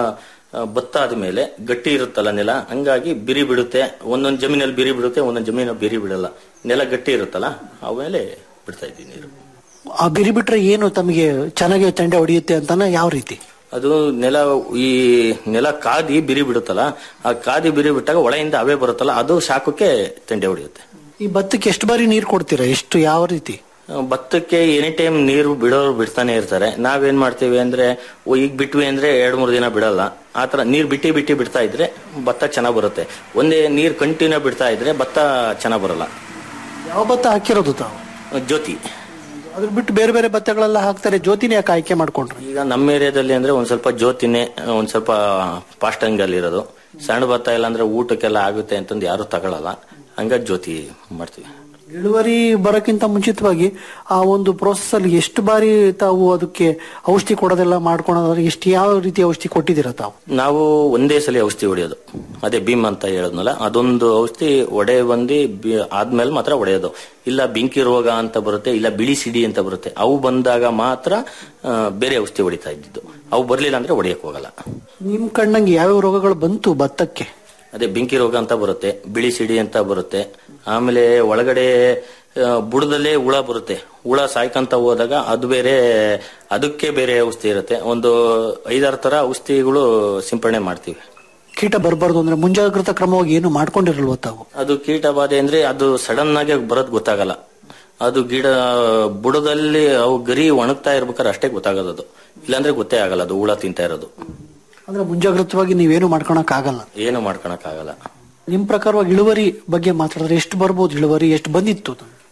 ಆ, ಭತ್ತ ಆದ್ಮೇಲೆ ಗಟ್ಟಿ ಇರುತ್ತಲ್ಲ ನೆಲ ಹಂಗಾಗಿ ಬಿರಿ ಬಿಡುತ್ತೆ ಒಂದೊಂದು ಜಮೀನಲ್ಲಿ ಬಿರಿ ಬಿಡುತ್ತೆ ಒಂದೊಂದು ಜಮೀನಲ್ಲಿ ಬಿರಿ ಬಿಡಲ್ಲ ನೆಲ ಗಟ್ಟಿ ಇರುತ್ತಲ್ಲ ಆಮೇಲೆ ಬಿಡ್ತಾ ಇದ್ವಿ ನೀರು ಆ ಬಿರಿ ಬಿಟ್ರೆ ಏನು ತಮಗೆ ಚೆನ್ನಾಗಿ ತಂಡೆ ಹೊಡೆಯುತ್ತೆ ಅಂತಾನೆ ಯಾವ ರೀತಿ ಅದು ನೆಲ ಈ ನೆಲ ಕಾದಿ ಬಿರಿ ಬಿಡುತ್ತಲ್ಲ ಆ ಕಾದಿ ಬಿರಿ ಬಿಟ್ಟಾಗ ಒಳೆಯಿಂದ ಅವೇ ಬರುತ್ತಲ್ಲ ಅದು ಶಾಖಕ್ಕೆ ತೆಂಡೆ ಹೊಡೆಯುತ್ತೆ ಈ ಭತ್ತಕ್ಕೆ ಎಷ್ಟು ಬಾರಿ ನೀರು ಕೊಡ್ತೀರಾ ಎಷ್ಟು ಯಾವ ರೀತಿ ಆ, ಭತ್ತಕ್ಕೆ ಎನಿ ಟೈಮ್ ನೀರು ಬಿಡೋರು ಬಿಡ್ತಾನೆ ಇರ್ತಾರೆ ನಾವೇನ್ ಮಾಡ್ತೀವಿ ಅಂದ್ರೆ ಓ, ಈಗ ಬಿಟ್ವಿ ಅಂದ್ರೆ ಎರಡ್ ಮೂರು ದಿನ ಬಿಡಲ್ಲ ಆತರ ನೀರ್ ಬಿಟ್ಟಿ ಬಿಟ್ಟಿ ಬಿಡ್ತಾ ಇದ್ರೆ ಭತ್ತ ಚೆನ್ನಾಗ್ ಬರುತ್ತೆ ಒಂದೇ ನೀರ್ ಕಂಟಿನ್ಯೂ ಬಿಡ್ತಾ ಇದ್ರೆ ಭತ್ತ ಚೆನ್ನಾಗ್ ಬರಲ್ಲ ಯಾವ ಭತ್ತ ಹಾಕಿರೋದು ತಾವು ಆ, ಜ್ಯೋತಿ ಅದ್ರ ಬಿಟ್ಟು ಬೇರೆ ಬೇರೆ ಭತ್ತಗಳೆಲ್ಲ ಹಾಕ್ತಾರೆ ಜ್ಯೋತಿನೇ ಯಾಕೆ ಆಯ್ಕೆ ಮಾಡ್ಕೊಂಡ್ರಿ ಈಗ ನಮ್ಮ ಏರಿಯಾದಲ್ಲಿ ಅಂದ್ರೆ ಒಂದ್ ಸ್ವಲ್ಪ ಜ್ಯೋತಿನೇ ಒಂದ್ ಸ್ವಲ್ಪ ಫಾಸ್ಟಂಗ್ ಅಲ್ಲಿ ಇರೋದು ಸಣ್ಣ ಭತ್ತ ಇಲ್ಲ ಅಂದ್ರೆ ಊಟಕ್ಕೆಲ್ಲ ಆಗುತ್ತೆ ಅಂತಂದು ಯಾರು ತಗೊಳಲ್ಲ ಹಂಗಾಗಿ ಜ್ಯೋತಿ ಮಾಡ್ತೀವಿ ಇಳುವರಿ ಬರೋಕ್ಕಿಂತ ಮುಂಚಿತವಾಗಿ ಆ ಒಂದು ಪ್ರೋಸೆಸ್ ಅಲ್ಲಿ ಎಷ್ಟು ಬಾರಿ ತಾವು ಅದಕ್ಕೆ ಔಷಧಿ ಕೊಡೋದೆಲ್ಲ ಮಾಡ್ಕೊಳೋದ್ರೆ ಎಷ್ಟು ಯಾವ ರೀತಿ ಔಷಧಿ ಕೊಟ್ಟಿದ್ದೀರಾ ತಾವು ನಾವು ಒಂದೇ ಸಲ ಔಷಧಿ ಹೊಡೆಯೋದು ಅದೇ ಭೀಮ್ ಅಂತ ಹೇಳಿದ್ನಲ್ಲ ಅದೊಂದು ಔಷಧಿ ಒಡೆ ಬಂದು ಬಿ- ಆದ್ಮೇಲೆ ಮಾತ್ರ ಹೊಡೆಯೋದು ಇಲ್ಲ ಬೆಂಕಿ ರೋಗ ಅಂತ ಬರುತ್ತೆ ಇಲ್ಲ ಬಿಳಿ ಸಿಡಿ ಅಂತ ಬರುತ್ತೆ ಅವು ಬಂದಾಗ ಮಾತ್ರ ಆ, ಬೇರೆ ಔಷಧಿ ಹೊಡಿತಾ ಇದ್ದಿದ್ದು ಅವು ಬರ್ಲಿಲ್ಲ ಅಂದ್ರೆ ಹೊಡೆಯಕ್ ಹೋಗಲ್ಲ ನಿಮ್ ಕಣ್ಣಂಗೆ ಯಾವ್ಯಾವ ರೋಗಗಳು ಬಂತು ಭತ್ತಕ್ಕೆ ಅದೇ ಬೆಂಕಿ ರೋಗ ಅಂತ ಬರುತ್ತೆ ಬಿಳಿ ಸಿಡಿ ಅಂತ ಬರುತ್ತೆ ಆಮೇಲೆ ಒಳಗಡೆ ಆ, ಬುಡದಲ್ಲೇ ಹುಳ ಬರುತ್ತೆ ಹುಳ ಸಾಯ್ಕಂತ ಹೋದಾಗ ಅದು ಬೇರೆ ಅದಕ್ಕೆ ಬೇರೆ ಔಷಧಿ ಇರುತ್ತೆ ಒಂದು ಐದಾರು ತರ ಔಷಧಿಗಳು ಸಿಂಪಡಣೆ ಮಾಡ್ತೀವಿ ಕೀಟ ಬರಬಾರ್ದು ಅಂದ್ರೆ ಮುಂಜಾಗ್ರತಾ ಕ್ರಮವಾಗಿ ಏನು ಮಾಡ್ಕೊಂಡಿರಲ್ವ ತಾವು ಅದು ಕೀಟ ಬಾಧೆ ಅಂದ್ರೆ ಅದು ಸಡನ್ ಆಗಿ ಬರೋದ್ ಗೊತ್ತಾಗಲ್ಲ ಅದು ಗಿಡ ಬುಡದಲ್ಲಿ ಅವು ಗರಿ ಒಣಗ್ತಾ ಇರ್ಬೇಕಾದ್ರೆ ಅಷ್ಟೇ ಗೊತ್ತಾಗೋದು ಅದು ಇಲ್ಲಾಂದ್ರೆ ಗೊತ್ತೇ ಆಗಲ್ಲ ಅದು ಹುಳ ತಿಂತಾ ಇರೋದು ಅಂದ್ರೆ ಮುಂಜಾಗ್ರತವಾಗಿ ನೀವೇನು ಮಾಡ್ಕೊಳಕ್ ಆಗಲ್ಲ ಏನು ಮಾಡ್ಕೊಳಕ್ ಆಗಲ್ಲ ನಿಮ್ ಪ್ರಕಾರವಾಗಿ ಇಳುವರಿ ಬಗ್ಗೆ ಮಾತಾಡಿದ್ರೆ ಎಷ್ಟು ಬರ್ಬೋದು ಇಳುವರಿ ಎಷ್ಟು ಬಂದಿತ್ತು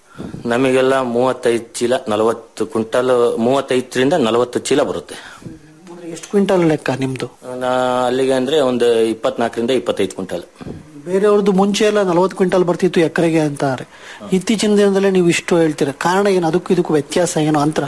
ನಮಗೆಲ್ಲ ಮೂವತ್ತೈದು ಚೀಲ ನಲವತ್ತು ಕ್ವಿಂಟಲ್ ಮೂವತ್ತೈದರಿಂದ ನಲವತ್ತು ಚೀಲ ಬರುತ್ತೆ ಎಷ್ಟು ಕ್ವಿಂಟಲ್ ಲೆಕ್ಕ ನಿಮ್ದು ನಾ ಅಲ್ಲಿಗೆ ಅಂದ್ರೆ ಒಂದು ಇಪ್ಪತ್ನಾಲ್ಕರಿಂದ ಇಪ್ಪತ್ತೈದು ಕ್ವಿಂಟಲ್ ಬೇರೆಯವ್ರದ್ದು ಮುಂಚೆ ಎಲ್ಲ ನಲವತ್ತು ಕ್ವಿಂಟಲ್ ಬರ್ತಿತ್ತು ಎಕರೆಗೆ ಅಂತಾರೆ ಇತ್ತೀಚಿನ ದಿನದಲ್ಲೇ ನೀವು ಇಷ್ಟು ಹೇಳ್ತೀರ ಕಾರಣ ಏನು ಅದಕ್ಕೂ ಇದಕ್ಕೂ ವ್ಯತ್ಯಾಸ ಏನು ಅಂತರ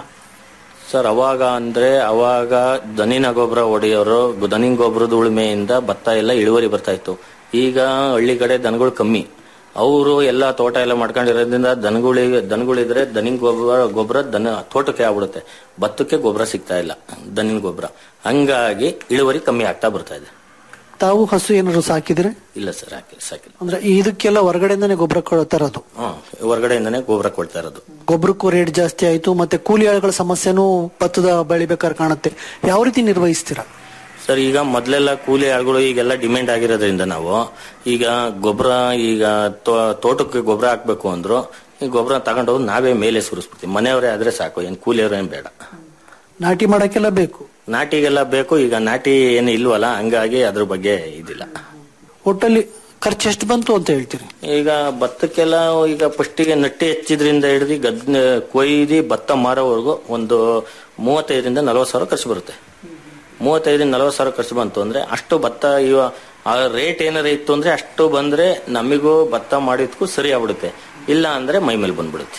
ಸರ್ ಅವಾಗ ಅಂದ್ರೆ ಅವಾಗ ದನಿನ ಗೊಬ್ಬರ ಹೊಡೆಯೋರು ದನಿನ ಗೊಬ್ಬರದ ಉಳುಮೆಯಿಂದ ಭತ್ತ ಎಲ್ಲ ಇಳುವರಿ ಬರ್ತಾ ಇತ್ತು ಈಗ ಹಳ್ಳಿ ಕಡೆ ದನಗಳು ಕಮ್ಮಿ ಅವರು ಎಲ್ಲ ತೋಟ ಎಲ್ಲ ಮಾಡ್ಕೊಂಡಿರೋದ್ರಿಂದ ದನಗಳಿಗೆ ದನಗಳಿದ್ರೆ ದನಿನ ಗೊಬ್ಬರ ಗೊಬ್ಬರ ದನ ತೋಟಕ್ಕೆ ಆಗ್ಬಿಡುತ್ತೆ ಭತ್ತಕ್ಕೆ ಗೊಬ್ಬರ ಸಿಗ್ತಾ ಇಲ್ಲ ದನಿನ ಗೊಬ್ಬರ ಹಂಗಾಗಿ ಇಳುವರಿ ಕಮ್ಮಿ ಆಗ್ತಾ ಬರ್ತಾ ಇದೆ ತಾವು ಹಸು ಏನಾದ್ರು ಸಾಕಿದ್ರೆ ಇಲ್ಲ ಸರ್ ಹಾಕಿ ಸಾಕಿಲ್ಲ ಅಂದ್ರೆ ಇದಕ್ಕೆಲ್ಲ ಹೊರಗಡೆಯಿಂದಾನೆ ಗೊಬ್ಬರ ಕೊಡ- ತರೋದು ಹ್ಮ್ ಹೊರಗಡೆಯಿಂದನೇ ಗೊಬ್ಬರ ಕೊಡ್ತಾ ಇರೋದು ಗೊಬ್ಬರಕ್ಕೂ ರೇಟ್ ಜಾಸ್ತಿ ಆಯ್ತು ಮತ್ತೆ ಕೂಲಿ ಆಳುಗಳ ಸಮಸ್ಯೆನೂ ಭತ್ತದ ಬೆಳಿಬೇಕಾದ್ರೆ ಕಾಣುತ್ತೆ ಯಾವ ರೀತಿ ನಿರ್ವಹಿಸ್ತೀರಾ ಸರ್ ಈಗ ಮೊದ್ಲೆಲ್ಲ ಕೂಲಿ ಆಳುಗಳು ಈಗೆಲ್ಲ ಡಿಮ್ಯಾಂಡ್ ಆಗಿರೋದ್ರಿಂದ ನಾವು ಈಗ ಗೊಬ್ಬರ ಈಗ ತೋ- ತೋಟಕ್ಕೆ ಗೊಬ್ಬರ ಹಾಕ್ಬೇಕು ಅಂದ್ರು ಈ ಗೊಬ್ಬರ ತಗೊಂಡೋಗಿ ನಾವೇ ಮೇಲೆ ಸುರಿಸ್ಬಿಡ್ತೀವಿ ಮನೆಯವರೇ ಆದ್ರೆ ಸಾಕು ಏನ್ ಕೂಲಿಯವರು ಏನ್ ಬೇಡ ನಾಟಿ ಮಾಡಕ್ಕೆಲ್ಲ ಬೇಕು ನಾಟಿಗೆಲ್ಲ ಬೇಕು ಈಗ ನಾಟಿ ಏನು ಇಲ್ವಲ್ಲ ಹಂಗಾಗಿ ಅದ್ರ ಬಗ್ಗೆ ಇದಿಲ್ಲ ಒಟ್ಟಲ್ಲಿ ಖರ್ಚು ಎಷ್ಟು ಬಂತು ಅಂತ ಹೇಳ್ತೀರಿ ಈಗ ಭತ್ತಕ್ಕೆಲ್ಲ ಈಗ ಫಸ್ಟಿಗೆ ನಟ್ಟಿ ಹೆಚ್ಚಿದ್ರಿಂದ ಹಿಡಿದು ಗದ್ ಕೊಯ್ದು ಭತ್ತ ಮಾರೋವರೆಗೂ ಒಂದು ಮೂವತ್ತೈದರಿಂದ ನಲವತ್ತು ಸಾವಿರ ಖರ್ಚು ಬರುತ್ತೆ ಮೂವತ್ತೈದರಿಂದ ನಲವತ್ತು ಸಾವಿರ ಖರ್ಚು ಬಂತು ಅಂದ್ರೆ ಅಷ್ಟು ಭತ್ತ ಇವ ಆ ರೇಟ್ ಏನಾರ ಇತ್ತು ಅಂದ್ರೆ ಅಷ್ಟು ಬಂದ್ರೆ ನಮಿಗೂ ಭತ್ತ ಮಾಡಿದ್ಕೂ ಸರಿ ಆಗ್ಬಿಡುತ್ತೆ ಇಲ್ಲ ಅಂದ್ರೆ ಮೈ ಮೇಲೆ ಬಂದ್ಬಿಡುತ್ತೆ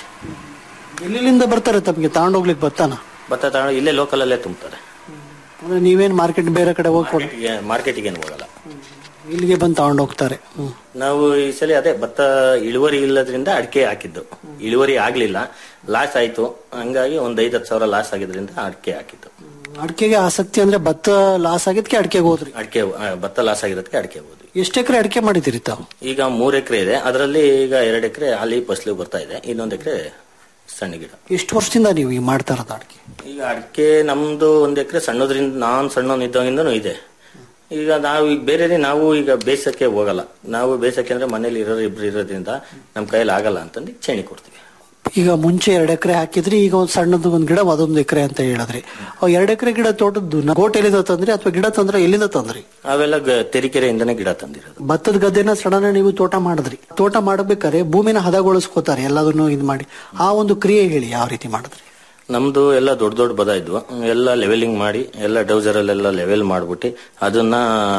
ಎಲ್ಲಿಂದ ಬರ್ತಾರೆ ತಮಗೆ ತಗೊಂಡೋಗ್ಲಿಕ್ಕೆ ಭತ್ತನ ಭತ್ತ ತಗೊಂಡು ಇಲ್ಲೇ ಲೋಕಲ್ ಅಲ್ಲೇ ತುಂಬ್ತಾರೆ ಅಂದ್ರೆ ನೀವೇನ್ ಮಾರ್ಕೆಟ್ ಬೇರೆ ಕಡೆ ಹೋಗ್ಕೊಂಡು ಮಾರ್ಕೆಟಿಗೆ ಏನು ಹೋಗಲ್ಲ ಇಲ್ಲಿಗೆ ಬಂದು ತಗೊಂಡು ಹೋಗ್ತಾರೆ ಹ್ಮ್. ನಾವು ಈ ಸಲ ಅದೇ ಭತ್ತ ಇಳುವರಿ ಇಲ್ಲದ್ರಿಂದ ಅಡಿಕೆ ಹಾಕಿದ್ದು ಇಳುವರಿ ಆಗ್ಲಿಲ್ಲ ಲಾಸ್ ಆಯ್ತು ಹಂಗಾಗಿ ಒಂದ್ ಐದ್ ಹತ್ತು ಸಾವಿರ ಲಾಸ್ ಆಗಿದ್ರಿಂದ ಅಡಿಕೆ ಹಾಕಿದ್ದು ಅಡಿಕೆಗೆ ಆಸಕ್ತಿ ಅಂದ್ರೆ ಭತ್ತ ಲಾಸ್ ಆಗಿದ್ಕೆ ಅಡಿಕೆಗೆ ಹೋದ್ರಿ ಅಡಿಕೆ ಆ, ಭತ್ತ ಲಾಸ್ ಆಗಿರೋದಕ್ಕೆ ಅಡಿಕೆ ಹೋದ್ವಿ ಎಷ್ಟು ಎಕರೆ ಅಡಿಕೆ ಮಾಡಿದಿರಿ ತಾವು ಈಗ ಮೂರ್ ಎಕರೆ ಇದೆ ಅದರಲ್ಲಿ ಈಗ ಎರಡ್ ಎಕರೆ ಅಲ್ಲಿ ಫಸಲು ಬರ್ತಾ ಇದೆ ಇನ್ನೊಂದ್ ಎಕರೆ ಸಣ್ಣ ಗಿಡ ಎಷ್ಟು ವರ್ಷದಿಂದ ನೀವು ಈಗ ಮಾಡ್ತಾ ಇರೋದು ಅಡಿಕೆ ಈಗ ಅಡಿಕೆ ನಮ್ದು ಒಂದ್ ಎಕರೆ ಸಣ್ಣದ್ರಿಂದ ನಾನ್ ಸಣ್ಣವನಿದ್ದಾಗಿಂದನೂ ಇದೆ ಈಗ ನಾವು ಈಗ ಬೇರೆ ನಾವು ಈಗ ಬೇಸಕ್ಕೆ ಹೋಗಲ್ಲ ನಾವು ಬೇಸಕ್ಕೆ ಅಂದ್ರೆ ಮನೇಲಿ ಇರೋರು ಇಬ್ರು ಇರೋದ್ರಿಂದ ನಮ್ ಕೈಯಲ್ಲಿ ಆಗಲ್ಲ ಅಂತಂದು ಚೇಣಿ ಕೊಡ್ತೀವಿ ಈಗ ಮುಂಚೆ ಎರಡು ಎಕರೆ ಹಾಕಿದ್ರಿ ಈಗ ಒಂದ್ ಸಣ್ಣದು ಒಂದ್ ಗಿಡ ಅದೊಂದು ಎಕರೆ ಅಂತ ಹೇಳಿದ್ರಿ ಅವ್ ಎರಡು ಎಕರೆ ಗಿಡ ತೋಟದ್ದು ನ- ಗೋಟ್ ಎಲ್ಲಿಂದ ತಂದ್ರಿ ಅಥವಾ ಗಿಡ ತಂದ್ರೆ ಎಲ್ಲಿಂದ ತಂದ್ರಿ ಅವೆಲ್ಲ ಗ- ತೆರಿಕೆರೆಯಿಂದನೇ ಗಿಡ ತಂದಿರೋದು ಭತ್ತದ ಗದ್ದೆನ ಸಡನ್ ನೀವು ತೋಟ ಮಾಡಿದ್ರಿ ತೋಟ ಮಾಡಬೇಕಾದ್ರೆ ಭೂಮಿನ ಹದಗೊಳಿಸ್ಕೋತಾರೆ ಎಲ್ಲದನ್ನು ಇದು ಮಾಡಿ ಆ ಒಂದು ಕ್ರಿಯೆ ಹೇಳಿ ಯಾವ ರೀತಿ ಮಾಡಿದ್ರಿ ನಮ್ದು ಎಲ್ಲ ದೊಡ್ಡ ದೊಡ್ಡ ಬದ ಇದ್ವು ಎಲ್ಲ ಲೆವೆಲಿಂಗ್ ಮಾಡಿ ಎಲ್ಲ ಡೌಸರ್ ಅಲ್ಲೆಲ್ಲ ಲೆವೆಲ್ ಮಾಡ್ಬಿಟ್ಟು ಅದನ್ನ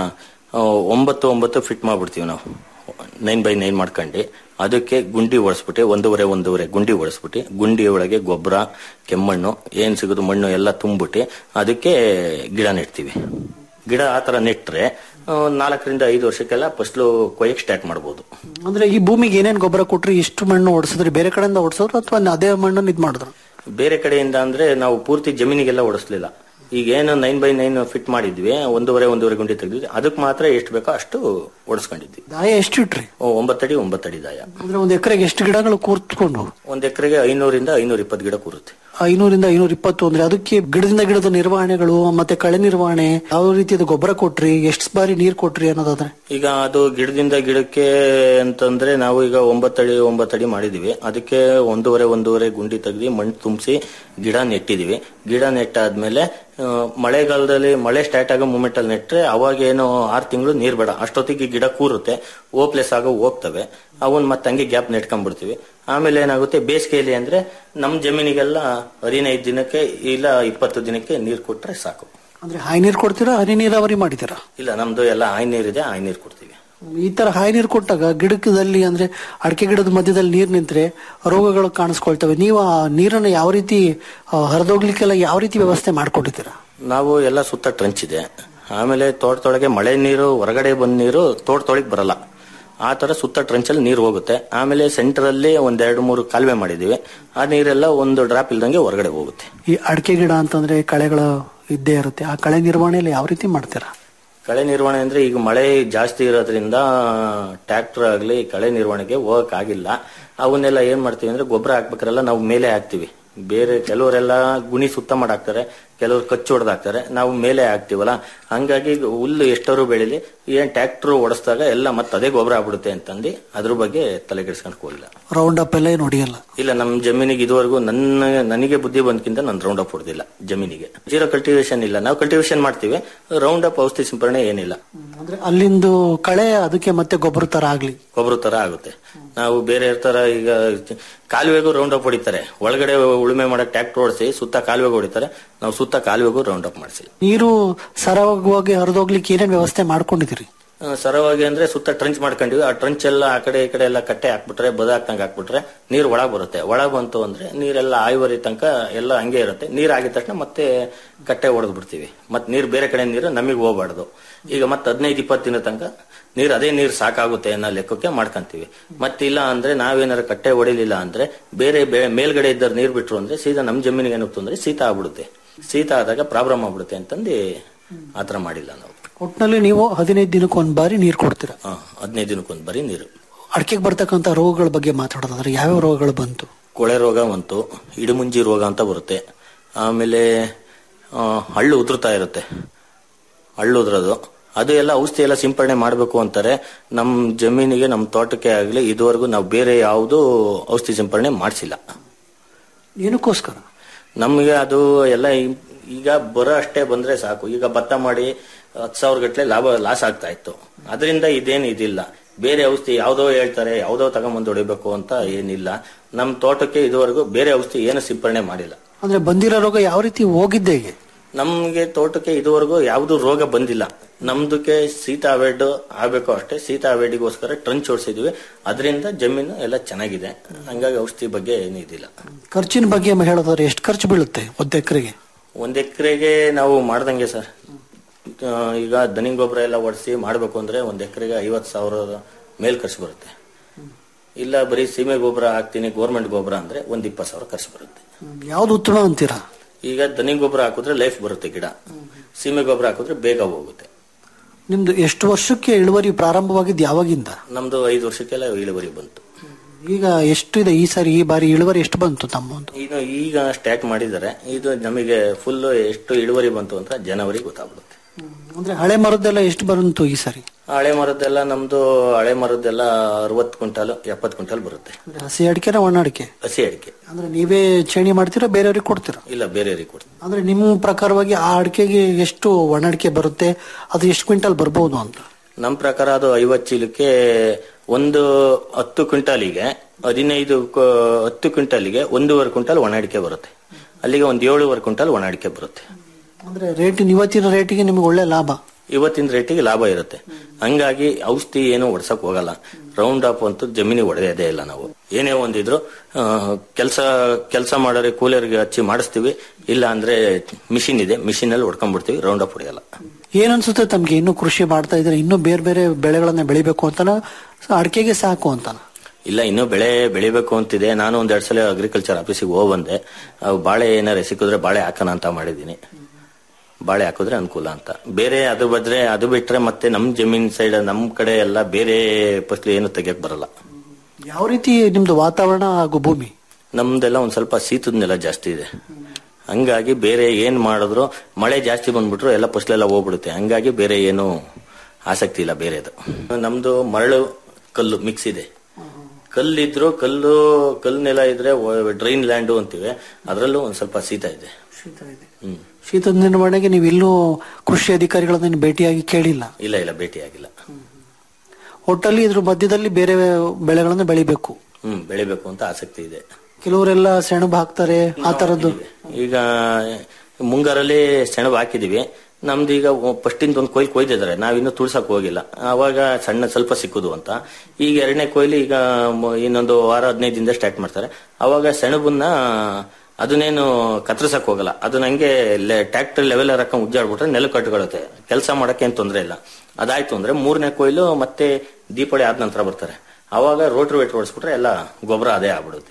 ಆ, ಒಂಬತ್ತು ಒಂಬತ್ತು ಫಿಟ್ ಮಾಡ್ಬಿಡ್ತೀವಿ ನಾವು ನೈನ್ ಬೈ ನೈನ್ ಮಾಡ್ಕೊಂಡು ಅದಕ್ಕೆ ಗುಂಡಿ ಒಡಿಸ್ಬಿಟ್ಟು ಒಂದೂವರೆ ಒಂದೂವರೆ ಗುಂಡಿ ಒಡಿಸ್ಬಿಟ್ಟು ಗುಂಡಿ ಒಳಗೆ ಗೊಬ್ಬರ ಕೆಮ್ಮಣ್ಣು ಏನ್ ಸಿಗೋದು ಮಣ್ಣು ಎಲ್ಲ ತುಂಬಿಟ್ಟು ಅದಕ್ಕೆ ಗಿಡ ನೆಡ್ತೀವಿ ಗಿಡ ಆ ತರ ನೆಟ್ರೆ ಆ, ನಾಲ್ಕರಿಂದ ಐದು ವರ್ಷಕ್ಕೆಲ್ಲ ಫಸ್ಲು ಕೊಯ್ಯಕ್ ಸ್ಟಾರ್ಟ್ ಮಾಡ್ಬೋದು ಅಂದ್ರೆ ಈ ಭೂಮಿಗೆ ಏನೇನ್ ಗೊಬ್ಬರ ಕೊಟ್ರಿ ಎಷ್ಟು ಮಣ್ಣು ಓಡಿಸಿದ್ರಿ ಬೇರೆ ಕಡೆಯಿಂದ ಓಡಿಸಿದ್ರು ಅಥವಾ ಅದೇ ಮಣ್ಣನ್ನು ಇದ್ ಮಾಡಿದ್ರು ಬೇರೆ ಕಡೆಯಿಂದ ಅಂದ್ರೆ ನಾವು ಪೂರ್ತಿ ಜಮೀನಿಗೆಲ್ಲ ಓಡಿಸ್ಲಿಲ್ಲ ಈಗ ಏನು ನೈನ್ ಬೈ ನೈನ್ ಫಿಟ್ ಮಾಡಿದ್ವಿ ಒಂದೂವರೆ ಒಂದೂವರೆ ಗುಂಡಿ ತೆಗೆದ್ವಿ ಅದಕ್ಕೆ ಮಾತ್ರ ಎಷ್ಟು ಬೇಕೋ ಅಷ್ಟು ಓಡಿಸ್ಕೊಂಡಿದ್ವಿ ದಾಯ ಎಷ್ಟು ಇಟ್ರಿ ಓ, ಒಂಬತ್ತಡಿ ಒಂಬತ್ತಡಿ ದಾಯ ಅಂದ್ರೆ ಒಂದ್ ಎಕರೆಗೆ ಎಷ್ಟು ಗಿಡಗಳು ಕೂರ್ತ್ಕೊಂಡು ಒಂದ್ ಎಕರೆಗೆ ಐನೂರಿಂದ ಐನೂರ ಇಪ್ಪತ್ತು ಗಿಡ ಕೂರುತ್ತೆ ಐನೂರಿಂದ ಐನೂರ ಇಪ್ಪತ್ತು ಅಂದ್ರೆ ಅದಕ್ಕೆ ಗಿಡದಿಂದ ಗಿಡದ ನಿರ್ವಹಣೆಗಳು ಮತ್ತೆ ಕಳೆ ನಿರ್ವಹಣೆ ಯಾವ ರೀತಿಯ ಗೊಬ್ಬರ ಕೊಟ್ರಿ ಎಷ್ಟು ಬಾರಿ ನೀರ್ ಕೊಟ್ರಿ ಅನ್ನೋದಾದ್ರೆ ಈಗ ಅದು ಗಿಡದಿಂದ ಗಿಡಕ್ಕೆ ಅಂತಂದ್ರೆ ನಾವು ಈಗ ಒಂಬತ್ತಡಿ ಒಂಬತ್ತಡಿ ಮಾಡಿದೀವಿ ಅದಕ್ಕೆ ಒಂದೂವರೆ ಒಂದೂವರೆ ಗುಂಡಿ ತೆಗ್ದು ಮಣ್ಣು ತುಂಬಿಸಿ ಗಿಡ ನೆಟ್ಟಿದೀವಿ ಗಿಡ ನೆಟ್ಟಾದ್ಮೇಲೆ ಆ, ಮಳೆಗಾಲದಲ್ಲಿ ಮಳೆ ಸ್ಟಾರ್ಟ್ ಆಗೋ ಮೂಮೆಂಟ್ ಅಲ್ಲಿ ನೆಟ್ರೆ ಅವಾಗೇನು ಆರು ತಿಂಗಳು ನೀರ್ ಬೇಡ ಅಷ್ಟೊತ್ತಿಗೆ ಗಿಡ ಕೂರುತ್ತೆ ಓಪ್ಲೆಸ್ ಆಗೋ ಹೋಗ್ತವೆ ಅವನ್ ಮತ್ತೆ ಹಂಗೆ ಗ್ಯಾಪ್ ನೆಟ್ಕೊಂಡ್ಬಿಡ್ತೀವಿ ಆಮೇಲೆ ಏನಾಗುತ್ತೆ ಬೇಸಿಗೆಯಲ್ಲಿ ಅಂದ್ರೆ ನಮ್ ಜಮೀನಿಗೆಲ್ಲ ಹದಿನೈದು ದಿನಕ್ಕೆ ಇಲ್ಲ ಇಪ್ಪತ್ತು ದಿನಕ್ಕೆ ನೀರ್ ಕೊಟ್ರೆ ಸಾಕು ಅಂದ್ರೆ ಹಾಯಿ ನೀರ್ ಕೊಡ್ತೀರಾ ಹನಿ ನೀರಾವರಿ ಮಾಡಿದ್ದೀರಾ ಇಲ್ಲ ನಮ್ದು ಎಲ್ಲ ಆಯ್ ನೀರಿದೆ ಆಯ್ ನೀರ್ ಕೊಡ್ತೀವಿ ಈ ತರ ಹಾಯಿ ನೀರು ಕೊಟ್ಟಾಗ ಗಿಡಕದಲ್ಲಿ ಅಂದ್ರೆ ಅಡಿಕೆ ಗಿಡದ ಮಧ್ಯದಲ್ಲಿ ನೀರ್ ನಿಂತ್ರೆ ರೋಗಗಳು ಕಾಣಿಸ್ಕೊಳ್ತವೆ ನೀವು ಆ ನೀರನ್ನ ಯಾವ ರೀತಿ ಆ, ಹರಿದೋಗ್ಲಿಕ್ಕೆಲ್ಲ ಯಾವ ರೀತಿ ವ್ಯವಸ್ಥೆ ಮಾಡ್ಕೊಂಡಿದ್ದೀರಾ ನಾವು ಎಲ್ಲ ಸುತ್ತ ಟ್ರಂಚ್ ಇದೆ ಆಮೇಲೆ ತೋಟದೊಳಗೆ ಮಳೆ ನೀರು ಹೊರಗಡೆ ಬಂದ ನೀರು ತೋಟದೊಳಗೆ ಬರಲ್ಲ ಆ ತರ ಸುತ್ತ ಟ್ರಂಚಲ್ಲಿ ನೀರು ಹೋಗುತ್ತೆ ಆಮೇಲೆ ಸೆಂಟರ್ ಅಲ್ಲಿ ಒಂದೆರಡು ಮೂರು ಕಾಲುವೆ ಮಾಡಿದೀವಿ ಆ ನೀರೆಲ್ಲ ಒಂದು ಡ್ರಾಪ್ ಇಲ್ದಂಗೆ ಹೊರಗಡೆ ಹೋಗುತ್ತೆ ಈ ಅಡಿಕೆ ಗಿಡ ಅಂತಂದ್ರೆ ಕಳೆಗಳು ಇದ್ದೇ ಇರುತ್ತೆ ಆ ಕಳೆ ನಿರ್ವಹಣೆಯಲ್ಲಿ ಯಾವ ರೀತಿ ಮಾಡ್ತೀರಾ ಕಳೆ ನಿರ್ವಹಣೆ ಅಂದ್ರೆ ಈಗ ಮಳೆ ಜಾಸ್ತಿ ಇರೋದ್ರಿಂದ ಟ್ರ್ಯಾಕ್ಟರ್ ಆಗ್ಲಿ ಕಳೆ ನಿರ್ವಹಣೆಗೆ ಹೋಗಕ್ ಆಗಿಲ್ಲ ಅವನ್ನೆಲ್ಲ ಏನ್ ಮಾಡ್ತೀವಿ ಅಂದ್ರೆ ಗೊಬ್ಬರ ಹಾಕ್ಬೇಕಾರೆಲ್ಲ ನಾವು ಮೇಲೆ ಹಾಕ್ತಿವಿ ಬೇರೆ ಕೆಲವರೆಲ್ಲ ಗುಣಿ ಸುತ್ತ ಮಾಡಾಕ್ತಾರೆ ಕೆಲವರು ಕಚ್ಚು ಹೊಡೆದಾಕ್ತಾರೆ ನಾವು ಮೇಲೆ ಹಾಕ್ತಿವಲ್ಲ ಹಂಗಾಗಿ ಈಗ ಹುಲ್ಲು ಎಷ್ಟರು ಬೆಳಿಲಿ ಏನ್ ಟ್ರ್ಯಾಕ್ಟರ್ ಓಡಿಸಿದಾಗ ಎಲ್ಲ ಮತ್ತೆ ಅದೇ ಗೊಬ್ಬರ ಆಗ್ಬಿಡುತ್ತೆ ಅಂತಂದು ಅದ್ರ ಬಗ್ಗೆ ತಲೆ ಕೆಡಿಸ್ಕೊಂಡ್ ಹೋಗಿಲ್ಲ ರೌಂಡ್ ಅಪ್ ಎಲ್ಲ ಏನು ಹೊಡಿಯಲ್ಲ ಇಲ್ಲ ನಮ್ ಜಮೀನಿಗೆ ಇದುವರೆಗೂ ನನ್ನ ನನಗೆ ಬುದ್ಧಿ ಬಂದ್ಕಿಂತ ನಾನು ರೌಂಡ್ ಅಪ್ ಹೊಡೆದಿಲ್ಲ ಜಮೀನಿಗೆ ಜೀರೋ ಕಲ್ಟಿವೇಶನ್ ಇಲ್ಲ ನಾವು ಕಲ್ಟಿವೇಶನ್ ಮಾಡ್ತೀವಿ ರೌಂಡ್ ಅಪ್ ಔಷಧಿ ಸಿಂಪರಣೆ ಏನಿಲ್ಲ ಅಂದ್ರೆ ಅಲ್ಲಿಂದು ಕಳೆ ಅದಕ್ಕೆ ಮತ್ತೆ ಗೊಬ್ಬರ ತರ ಆಗ್ಲಿ ಗೊಬ್ಬರ ತರ ಆಗುತ್ತೆ ನಾವು ಬೇರೆ ತರ ಈಗ ಕಾಲುವೆಗೂ ರೌಂಡ್ ಅಪ್ ಹೊಡಿತಾರೆ ಒಳಗಡೆ ಉಳುಮೆ ಮಾಡಕ್ ಟ್ರ್ಯಾಕ್ಟರ್ ಓಡಿಸಿ ಸುತ್ತ ಕಾಲುವೆಗೆ ಹೊಡಿತಾರೆ ನಾವು ಸುತ್ತ ಕಾಲುವೆಗೂ ರೌಂಡ್ ಅಪ್ ಮಾಡಿಸಿ ನೀರು ಸರಾಗವಾಗಿ ಹರಿದೋಗ್ಲಿಕ್ಕೆ ಏನೇನ್ ವ್ಯವಸ್ಥೆ ಮಾಡ್ಕೊಂಡಿದ್ದೀರಿ ಆ, ಸರವಾಗಿ ಅಂದ್ರೆ ಸುತ್ತ ಟ್ರಂಚ್ ಮಾಡ್ಕೊಂಡಿವಿ ಆ ಟ್ರಂಚ್ ಎಲ್ಲ ಆ ಕಡೆ ಈ ಕಡೆ ಎಲ್ಲ ಕಟ್ಟೆ ಹಾಕ್ಬಿಟ್ರೆ ಬದ ಹಾಕ್ದಂಗ್ ಹಾಕ್ಬಿಟ್ರೆ ನೀರ್ ಒಳಗ್ ಬರುತ್ತೆ ಒಳಗ್ ಬಂತು ಅಂದ್ರೆ ನೀರೆಲ್ಲ ಆಯುವರಿ ತನಕ ಎಲ್ಲ ಹಂಗೆ ಇರುತ್ತೆ ನೀರ್ ಆಗಿದ ತಕ್ಷಣ ಮತ್ತೆ ಕಟ್ಟೆ ಹೊಡೆದ್ ಬಿಡ್ತೀವಿ ಮತ್ ನೀರ್ ಬೇರೆ ಕಡೆ ನೀರು ನಮಗೆ ಹೋಗ್ಬಾರ್ದು ಈಗ ಮತ್ತೆ ಹದಿನೈದು ಇಪ್ಪತ್ತು ದಿನ ತನಕ ನೀರ್ ಅದೇ ನೀರ್ ಸಾಕಾಗುತ್ತೆ ಅನ್ನೋ ಲೆಕ್ಕಕ್ಕೆ ಮಾಡ್ಕೊಂತೀವಿ ಮತ್ತಿಲ್ಲ ಅಂದ್ರೆ ನಾವೇನಾರ ಕಟ್ಟೆ ಹೊಡಿಲಿಲ್ಲ ಅಂದ್ರೆ ಬೇರೆ ಬೆ- ಮೇಲ್ಗಡೆ ಇದ್ದ ನೀರ್ ಬಿಟ್ರು ಅಂದ್ರೆ ಸೀದಾ ನಮ್ ಜಮೀನಿಗೆ ಏನಾಗ್ತು ಅಂದ್ರೆ ಶೀತ ಆಗ್ಬಿಡುತ್ತೆ ಶೀತ ಆದಾಗ ಪ್ರಾಬ್ಲಮ್ ಆಗ್ಬಿಡುತ್ತೆ ಅಂತಂದು ಆತರ ಮಾಡಿಲ್ಲ ನಾವು ಒಟ್ನಲ್ಲಿ ನೀವು ಹದಿನೈದು ದಿನಕ್ಕೆ ಒಂದ್ ಬಾರಿ ನೀರ್ ಕೊಡ್ತೀರಾ ಹಾ ಹದಿನೈದು ದಿನಕ್ಕೊಂದ್ ಬರೀ ನೀರು ಅಡಿಕೆಗೆ ಬರ್ತಕ್ಕಂತ ರೋಗಗಳ ಬಗ್ಗೆ ಮಾತಾಡೋದಾದ್ರೆ ಯಾವ್ಯಾವ ರೋಗಗಳು ಬಂತು ಕೊಳೆ ರೋಗ ಬಂತು ಇಡುಮುಂಜಿ ರೋಗ ಅಂತ ಬರುತ್ತೆ ಆಮೇಲೆ ಆ, ಹಳ್ಳು ಉದುರ್ತಾ ಇರುತ್ತೆ ಹಳ್ಳು ಉದುರೋದು ಅದು ಎಲ್ಲ ಔಷಧಿ ಎಲ್ಲ ಸಿಂಪರಣೆ ಮಾಡಬೇಕು ಅಂತಾರೆ ನಮ್ಮ ಜಮೀನಿಗೆ ನಮ್ಮ ತೋಟಕ್ಕೆ ಆಗಲಿ ಇದುವರೆಗೂ ನಾವು ಬೇರೆ ಯಾವುದು ಔಷಧಿ ಸಿಂಪರಣೆ ಮಾಡಿಸಿಲ್ಲ ಏನಕ್ಕೋಸ್ಕರ ನಮಗೆ ಅದು ಎಲ್ಲ ಈ- ಈಗ ಬರೋ ಅಷ್ಟೇ ಬಂದ್ರೆ ಸಾಕು ಈಗ ಭತ್ತ ಮಾಡಿ ಹತ್ತು ಸಾವಿರ ಗಟ್ಟಲೆ ಲಾಭ ಲಾಸ್ ಆಗ್ತಾ ಇತ್ತು ಅದರಿಂದ ಇದೇನು ಇದಿಲ್ಲ ಬೇರೆ ಔಷಧಿ ಯಾವ್ದೋ ಹೇಳ್ತಾರೆ ಯಾವ್ದೋ ತಗೊಂಬಂದು ಹೊಡಿಬೇಕು ಅಂತ ಏನಿಲ್ಲ ನಮ್ ತೋಟಕ್ಕೆ ಇದುವರೆಗೂ ಬೇರೆ ಔಷಧಿ ಏನು ಸಿಂಪರಣೆ ಮಾಡಿಲ್ಲ ಅಂದ್ರೆ ಬಂದಿರೋ ರೋಗ ಯಾವ ರೀತಿ ಹೋಗಿದ್ದೆ ಹೇಗೆ ನಮ್ಗೆ ತೋಟಕ್ಕೆ ಇದುವರೆಗೂ ಯಾವ್ದು ರೋಗ ಬಂದಿಲ್ಲ ನಮ್ದಕ್ಕೆ ಶೀತ ಅವೆಡ್ ಆಗ್ಬೇಕು ಅಷ್ಟೇ ಶೀತ ಅವೆಡ್ಗೋಸ್ಕರ ಟ್ರಂಚ್ ಓಡಿಸಿದ್ವಿ ಅದರಿಂದ ಜಮೀನು ಎಲ್ಲ ಚೆನ್ನಾಗಿದೆ ಹಂಗಾಗಿ ಔಷಧಿ ಬಗ್ಗೆ ಏನೂ ಇದಿಲ್ಲ ಖರ್ಚಿನ ಬಗ್ಗೆ ಹೇಳೋದಾದ್ರೆ ಎಷ್ಟು ಖರ್ಚು ಬೀಳುತ್ತೆ ಒಂದು ಎಕರೆಗೆ ಒಂದ್ ಎಕರೆಗೆ ನಾವು ಮಾಡ್ದಂಗೆ ಸರ್ ಆ, ಈಗ ದನಿ ಗೊಬ್ಬರ ಎಲ್ಲ ಒಡಿಸಿ ಮಾಡ್ಬೇಕು ಅಂದ್ರೆ ಒಂದ್ ಎಕರೆಗೆ ಐವತ್ ಸಾವಿರದ ಮೇಲ್ ಖರ್ಚು ಬರುತ್ತೆ ಇಲ್ಲ ಬರೀ ಸೀಮೆ ಗೊಬ್ಬರ ಹಾಕ್ತೀನಿ ಗೋರ್ಮೆಂಟ್ ಗೊಬ್ಬರ ಅಂದ್ರೆ ಒಂದ್ ಇಪ್ಪತ್ತು ಸಾವಿರ ಖರ್ಚು ಬರುತ್ತೆ ಯಾವ್ದು ಉತ್ತಮ ಅಂತೀರಾ ಈಗ ದನಿ ಗೊಬ್ಬರ ಹಾಕಿದ್ರೆ ಲೈಫ್ ಬರುತ್ತೆ ಗಿಡ ಸೀಮೆ ಗೊಬ್ಬರ ಹಾಕಿದ್ರೆ ಬೇಗ ಹೋಗುತ್ತೆ ನಿಮ್ದು ಎಷ್ಟು ವರ್ಷಕ್ಕೆ ಇಳುವರಿ ಪ್ರಾರಂಭವಾಗಿದ್ದು ಯಾವಾಗಿಂದ ನಮ್ದು ಐದು ವರ್ಷಕ್ಕೆಲ್ಲ ಇಳುವರಿ ಬಂತು ಈಗ ಎಷ್ಟು ಇದೆ ಈ ಸಾರಿ ಈ ಬಾರಿ ಇಳುವರಿ ಎಷ್ಟು ಬಂತು ತಮ್ಮ ಒಂದು ಇನ್ನು ಈಗ ಸ್ಟಾರ್ಟ್ ಮಾಡಿದ್ದಾರೆ ಇದು ನಮಗೆ ಫುಲ್ ಎಷ್ಟು ಇಳುವರಿ ಬಂತು ಅಂತ ಜನವರಿ ಗೊತ್ತಾಗ್ಬಿಡುತ್ತೆ ಅಂದ್ರೆ ಹಳೆ ಮರದ್ದೆಲ್ಲ ಎಷ್ಟು ಬಂತು ಈ ಸಾರಿ ಹಳೆ ಮರದ್ದೆಲ್ಲ ನಮ್ದು ಹಳೆ ಮರದ್ದೆಲ್ಲ ಅರವತ್ತು ಕ್ವಿಂಟಾಲ್ ಎಪ್ಪತ್ತು ಕ್ವಿಂಟಾಲ್ ಬರುತ್ತೆ ಅಂದ್ರೆ ಹಸಿ ಅಡಿಕೆನ ಒಣ ಅಡಿಕೆ ಹಸಿ ಅಡಿಕೆ ಅಂದ್ರೆ ನೀವೇ ಚೇಣಿ ಮಾಡ್ತೀರಾ ಬೇರೆಯವ್ರಿಗೆ ಕೊಡ್ತೀರಾ ಇಲ್ಲ ಬೇರೆಯವ್ರಿಗೆ ಕೊಡ್ತೀವಿ ಅಂದ್ರೆ ನಿಮ್ಮ ಪ್ರಕಾರವಾಗಿ ಆ ಅಡಿಕೆಗೆ ಎಷ್ಟು ಒಣ ಅಡಿಕೆ ಬರುತ್ತೆ ಅದು ಎಷ್ಟು ಕ್ವಿಂಟಲ್ ಬರ್ಬೋದು ಅಂತ ನಮ್ ಪ್ರಕಾರ ಅದು ಐವತ್ತು ಚೀಲಕ್ಕೆ ಒಂದು ಹತ್ತು ಕ್ವಿಂಟಾಲಿಗೆ ಹದಿನೈದು ಕ- ಹತ್ತು ಕ್ವಿಂಟಾಲಿಗೆ ಒಂದೂವರೆ ಕ್ವಿಂಟಾಲ್ ಒಣ ಅಡಿಕೆ ಬರುತ್ತೆ ಅಲ್ಲಿಗೆ ಒಂದ್ ಏಳುವರೆ ಕ್ವಿಂಟಾಲ್ ಒಣ ಅಡಿಕೆ ಬರುತ್ತೆ ಅಂದ್ರೆ ರೇಟ್ ಇವತ್ತಿನ ರೇಟಿಗೆ ನಿಮ್ಗೆ ಒಳ್ಳೆ ಲಾಭ ಇವತ್ತಿನ ರೇಟಿಗೆ ಲಾಭ ಇರುತ್ತೆ ಹಂಗಾಗಿ ಔಷಧಿ ಏನು ಹೊಡ್ಸಕ್ ಹೋಗಲ್ಲ ರೌಂಡ್ ಅಪ್ ಅಂತೂ ಜಮೀನಿಗೆ ಹೊಡೆಯೋದೇ ಇಲ್ಲ ನಾವು ಏನೇ ಒಂದಿದ್ರು ಕೆಲಸ ಕೆಲಸ ಮಾಡೋರೆ ಕೂಲರ್ಗೆ ಹಚ್ಚಿ ಮಾಡಿಸ್ತೀವಿ ಇಲ್ಲ ಅಂದ್ರೆ ಮಿಷಿನ್ ಇದೆ ಮಿಷಿನ್ ಅಲ್ಲಿ ಹೊಡ್ಕೊಂಡ್ಬಿಡ್ತೀವಿ ರೌಂಡ್ ಅಪ್ ಹೊಡೆಯಲ್ಲ ಏನ್ ಅನ್ಸುತ್ತೆ ತಮ್ಗೆ ಇನ್ನೂ ಕೃಷಿ ಮಾಡ್ತಾ ಇದ್ರೆ ಇನ್ನೂ ಬೇರೆ ಬೇರೆ ಬೆಳೆಗಳನ್ನ ಬೆಳಿಬೇಕು ಅಂತನ ಅಡಿಕೆಗೆ ಸಾಕು ಅಂತನ ಇಲ್ಲ ಇನ್ನೂ ಬೆಳೆ ಬೆಳಿಬೇಕು ಅಂತಿದೆ ನಾನು ಒಂದ್ ಎರಡ್ ಸಲ ಅಗ್ರಿಕಲ್ಚರ್ ಆಫೀಸಿಗೆ ಹೋಗ್ ಬಂದೆ ಅವು ಬಾಳೆ ಏನಾರ ಸಿಕ್ಕಿದ್ರೆ ಬಾಳೆ ಹಾಕೋಣ ಅಂತ ಮಾಡಿದೀನಿ ಬಾಳೆ ಹಾಕಿದ್ರೆ ಅನುಕೂಲ ಅಂತ ಬೇರೆ ಅದು ಬದ್ರೆ ಅದು ಬಿಟ್ರೆ ಮತ್ತೆ ನಮ್ ಜಮೀನ್ ಸೈಡ್ ನಮ್ ಕಡೆ ಎಲ್ಲ ಬೇರೆ ಫಸಲು ಏನು ತೆಗಿಯಕ್ ಬರಲ್ಲ ಯಾವ ರೀತಿ ನಿಮ್ದು ವಾತಾವರಣ ಹಾಗೂ ಭೂಮಿ ನಮ್ದೆಲ್ಲ ಒಂದ್ ಸ್ವಲ್ಪ ಶೀತದ ನೆಲ ಜಾಸ್ತಿ ಇದೆ ಹಂಗಾಗಿ ಬೇರೆ ಏನ್ ಮಾಡಿದ್ರು ಮಳೆ ಜಾಸ್ತಿ ಬಂದ್ಬಿಟ್ರು ಎಲ್ಲ ಫಸಲೆಲ್ಲ ಹೋಗ್ಬಿಡುತ್ತೆ ಹಂಗಾಗಿ ಬೇರೆ ಏನು ಆಸಕ್ತಿ ಇಲ್ಲ ಬೇರೆದು ನಮ್ದು ಮರಳು ಕಲ್ಲು ಮಿಕ್ಸ್ ಇದೆ ಕಲ್ಲಿದ್ರು ಕಲ್ಲು ಕಲ್ಲು ನೆಲ ಇದ್ರೆ ಡ್ರೈನ್ ಲ್ಯಾಂಡು ಅಂತೀವಿ ಅದರಲ್ಲೂ ಒಂದ್ ಸ್ವಲ್ಪ ಶೀತ ಇದೆ ಹ್ಮ್ ಶೀತದ ನಿರ್ವಹಣೆಗೆ ನೀವು ಇನ್ನೂ ಕೃಷಿ ಅಧಿಕಾರಿಗಳನ್ನ ಭೇಟಿಯಾಗಿ ಕೇಳಿಲ್ಲ ಇಲ್ಲ ಇಲ್ಲ ಭೇಟಿ ಆಗಿಲ್ಲ ಒಟ್ಟಲ್ಲಿ ಇದ್ರ ಮಧ್ಯದಲ್ಲಿ ಬೇರೆ ಬೆಳೆಗಳನ್ನ ಬೆಳಿಬೇಕು ಹ್ಮ್ ಬೆಳಿಬೇಕು ಅಂತ ಆಸಕ್ತಿ ಇದೆ ಕೆಲವರೆಲ್ಲ ಸೆಣಬು ಹಾಕ್ತಾರೆ ಆ ತರದ್ದು ಈಗ ಮುಂಗಾರಲ್ಲಿ ಸೆಣಬು ಹಾಕಿದೀವಿ ನಮ್ದು ಈಗ ಫಸ್ಟಿಂದ ಒಂದು ಕೊಯ್ಲು ಕೊಯ್ದಿದ್ದಾರೆ ನಾವಿನ್ನೂ ತುಳ್ಸಕ್ ಹೋಗಿಲ್ಲ ಅವಾಗ ಸಣ್ಣ ಸ್ವಲ್ಪ ಸಿಕ್ಕುದು ಅಂತ ಈಗ ಎರಡನೇ ಕೊಯ್ಲು ಈಗ ಮ- ಇನ್ನೊಂದು ವಾರ ಹದಿನೈದು ದಿನದ ಸ್ಟಾರ್ಟ್ ಮಾಡ್ತಾರೆ ಅವಾಗ ಸೆಣಬನ್ನ ಅದನ್ನೇನು ಕತ್ತರಿಸಕ್ ಹೋಗಲ್ಲ ಅದು ನಂಗೆ ಟ್ರ್ಯಾಕ್ಟರ್ ಲೆವೆಲ್ ಹಾಕೊಂಡ್ ಉಜ್ಜಾಡ್ಬಿಟ್ರೆ ನೆಲ ಕಟ್ಕೊಳ್ಳುತ್ತೆ ಕೆಲಸ ಮಾಡಕ್ಕೆ ಏನ್ ತೊಂದ್ರೆ ಇಲ್ಲ ಅದಾಯ್ತು ಅಂದ್ರೆ ಮೂರನೇ ಕೊಯ್ಲು ಮತ್ತೆ ದೀಪಾವಳಿ ಆದ ನಂತರ ಬರ್ತಾರೆ ಅವಾಗ ರೋಟ್ರಿ ವೇಟ್ ಓಡಿಸ್ಬಿಟ್ರೆ ಎಲ್ಲ ಗೊಬ್ಬರ ಅದೇ ಆಗ್ಬಿಡುತ್ತೆ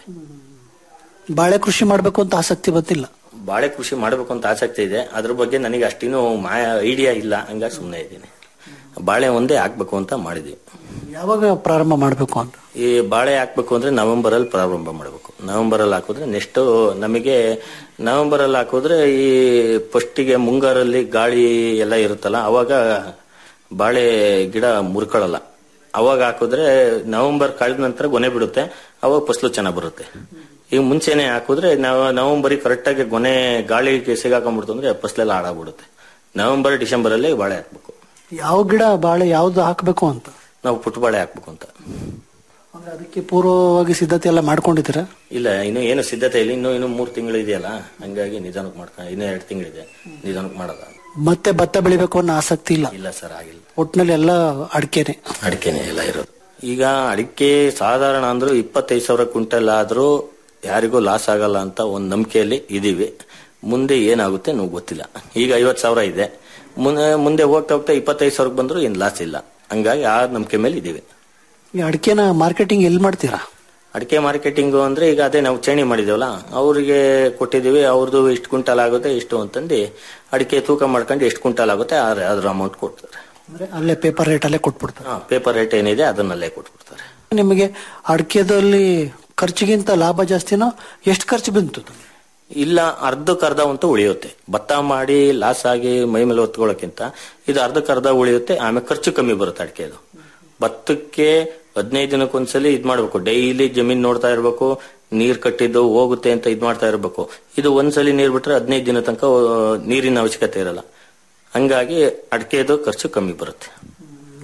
ಬಾಳೆ ಕೃಷಿ ಮಾಡ್ಬೇಕು ಅಂತ ಆಸಕ್ತಿ ಬಂದಿಲ್ಲ ಬಾಳೆ ಕೃಷಿ ಮಾಡಬೇಕು ಅಂತ ಆಸಕ್ತಿ ಇದೆ ಅದ್ರ ಬಗ್ಗೆ ನನಗೆ ಅಷ್ಟೇನು ಐಡಿಯಾ ಇಲ್ಲ ಹಂಗಾಗಿ ಸುಮ್ಮನೆ ಇದ್ದೀನಿ ಬಾಳೆ ಒಂದೇ ಹಾಕ್ಬೇಕು ಅಂತ ಮಾಡಿದ್ವಿ ಯಾವಾಗ ಪ್ರಾರಂಭ ಮಾಡ್ಬೇಕು ಅಂತ ಈ ಬಾಳೆ ಹಾಕ್ಬೇಕು ಅಂದ್ರೆ ನವೆಂಬರ್ ಅಲ್ಲಿ ಪ್ರಾರಂಭ ಮಾಡಬೇಕು ನವೆಂಬರ್ ಅಲ್ಲಿ ಹಾಕಿದ್ರೆ ನೆಕ್ಸ್ಟ್ ನಮಗೆ ನವೆಂಬರ್ ಅಲ್ಲಿ ಹಾಕಿದ್ರೆ ಈ ಫಸ್ಟಿಗೆ ಮುಂಗಾರಲ್ಲಿ ಗಾಳಿ ಎಲ್ಲ ಇರುತ್ತಲ್ಲ ಅವಾಗ ಬಾಳೆ ಗಿಡ ಮುರ್ಕೊಳ್ಳಲ್ಲ ಅವಾಗ ಹಾಕಿದ್ರೆ ನವೆಂಬರ್ ಕಳೆದ ನಂತರ ಗೊನೆ ಬಿಡುತ್ತೆ ಅವಾಗ ಫಸಲು ಚೆನ್ನಾಗಿ ಬರುತ್ತೆ ಈಗ ಮುಂಚೆನೆ ಹಾಕಿದ್ರೆ ನಾವು ನವೆಂಬರ್ ಕರೆಕ್ಟ್ ಆಗಿ ಗೊನೆ ಗಾಳಿಗೆ ಸಿಗಾಕೊಂಡ್ಬಿಡ್ತು ಅಂದ್ರೆ ಫಸಲೆಲ್ಲ ಹಾಳಾಗ್ಬಿಡುತ್ತೆ ನವೆಂಬರ್ ಡಿಸೆಂಬರ್ ಅಲ್ಲಿ ಬಾಳೆ ಹಾಕ್ಬೇಕು ಯಾವ ಗಿಡ ಬಾಳೆ ಯಾವ್ದು ಹಾಕ್ಬೇಕು ಅಂತ ನಾವು ಪುಟ್ಟ ಬಾಳೆ ಹಾಕ್ಬೇಕು ಅಂತ ಅಂದ್ರೆ ಅದಕ್ಕೆ ಪೂರ್ವವಾಗಿ ಸಿದ್ಧತೆ ಎಲ್ಲ ಮಾಡ್ಕೊಂಡಿದ್ದೀರಾ ಇಲ್ಲ ಇನ್ನು ಏನು ಸಿದ್ಧತೆ ಇಲ್ಲ ಇನ್ನು ಇನ್ನು ಮೂರ್ ತಿಂಗಳು ಇದೆಯಲ್ಲ ಹಂಗಾಗಿ ನಿಧಾನಕ್ಕೆ ಮಾಡ್ಕೊಂಡು ಇನ್ನೂ ಎರಡು ತಿಂಗಳಿದೆ ನಿಧಾನಕ್ಕೆ ಮಾಡೋದ ಮತ್ತೆ ಭತ್ತ ಬೆಳಿಬೇಕು ಅನ್ನೋ ಆಸಕ್ತಿ ಇಲ್ಲ ಇಲ್ಲ ಸರ್ ಆಗಿಲ್ಲ ಒಟ್ನಲ್ಲಿ ಎಲ್ಲ ಅಡಿಕೆನೆ ಅಡಿಕೆನೆ ಎಲ್ಲ ಇರೋದು ಈಗ ಅಡಿಕೆ ಸಾಧಾರಣ ಅಂದ್ರೂ ಇಪ್ಪತ್ತೈದು ಸಾವಿರ ಕ್ವಿಂಟಲ್ ಆದ್ರೂ ಯಾರಿಗೂ ಲಾಸ್ ಆಗಲ್ಲ ಅಂತ ಒಂದ್ ನಂಬಿಕೆಯಲ್ಲಿ ಇದೀವಿ ಮುಂದೆ ಏನಾಗುತ್ತೆ ನಮ್ಗೆ ಗೊತ್ತಿಲ್ಲ ಈಗ ಐವತ್ ಸಾವಿರ ಇದೆ ಮುಂದೆ ಮುಂದೆ ಹೋಗ್ತಾ ಹೋಗ್ತಾ ಇಪ್ಪತ್ತೈದು ಸಾವಿರಕ್ಕೆ ಬಂದ್ರು ಏನ್ ಲಾಸ್ ಇಲ್ಲ ಹಂಗಾಗಿ ಆ ನಂಬಿಕೆ ಮೇಲೆ ಇದೀವಿ ಈ ಅಡಿಕೆನ ಮಾರ್ಕೆಟಿಂಗ್ ಎಲ್ಲಿ ಮಾಡ್ತೀರಾ ಅಡಿಕೆ ಮಾರ್ಕೆಟಿಂಗ್ ಅಂದ್ರೆ ಈಗ ಅದೇ ನಾವು ಚೇಣಿ ಮಾಡಿದೇವಲ್ಲ ಅವರಿಗೆ ಕೊಟ್ಟಿದೀವಿ ಅವ್ರದ್ದು ಇಷ್ಟು ಕ್ವಿಂಟಲ್ ಆಗುತ್ತೆ ಇಷ್ಟು ಅಂತಂದು ಅಡಿಕೆ ತೂಕ ಮಾಡ್ಕೊಂಡು ಎಷ್ಟು ಕ್ವಿಂಟಲ್ ಆಗುತ್ತೆ ಆ- ಅದ್ರ ಅಮೌಂಟ್ ಕೊಡ್ತಾರೆ ಅಂದ್ರೆ ಅಲ್ಲೇ ಪೇಪರ್ ರೇಟ್ ಅಲ್ಲೇ ಕೊಟ್ಬಿಡ್ತಾರೆ ಪೇಪರ್ ರೇಟ್ ಏನಿದೆ ಅದನ್ನಲ್ಲೇ ಕೊಟ್ಬಿಡ್ತಾರೆ ನಿಮಗೆ ಅಡಿಕೆದಲ್ಲಿ ಖರ್ಚಿಗಿಂತ ಲಾಭ ಜಾಸ್ತಿನೋ ಎಷ್ಟು ಖರ್ಚು ಬಂತು ಇಲ್ಲ ಅರ್ಧಕ್ಕರ್ಧ ಅಂತೂ ಉಳಿಯುತ್ತೆ ಭತ್ತ ಮಾಡಿ ಲಾಸ್ ಆಗಿ ಮೈ ಮೇಲೆ ಹೊತ್ಕೊಳ್ಳೋಕ್ಕಿಂತ ಇದು ಅರ್ಧಕ್ಕರ್ಧ ಉಳಿಯುತ್ತೆ ಆಮೇಲೆ ಖರ್ಚು ಕಮ್ಮಿ ಬರುತ್ತೆ ಅಡಿಕೆದು ಭತ್ತಕ್ಕೆ ಹದಿನೈದು ದಿನಕ್ಕೊಂದ್ಸಲಿ ಇದ್ ಮಾಡ್ಬೇಕು ಡೈಲಿ ಜಮೀನ್ ನೋಡ್ತಾ ಇರ್ಬೇಕು ನೀರ್ ಕಟ್ಟಿದ್ದು ಹೋಗುತ್ತೆ ಅಂತ ಇದ್ ಮಾಡ್ತಾ ಇರ್ಬೇಕು ಇದು ಒಂದ್ಸಲಿ ನೀರ್ ಬಿಟ್ರೆ ಹದಿನೈದು ದಿನ ತನಕ ಆ, ನೀರಿನ ಅವಶ್ಯಕತೆ ಇರಲ್ಲ ಹಂಗಾಗಿ ಅಡಿಕೆದು ಖರ್ಚು ಕಮ್ಮಿ ಬರುತ್ತೆ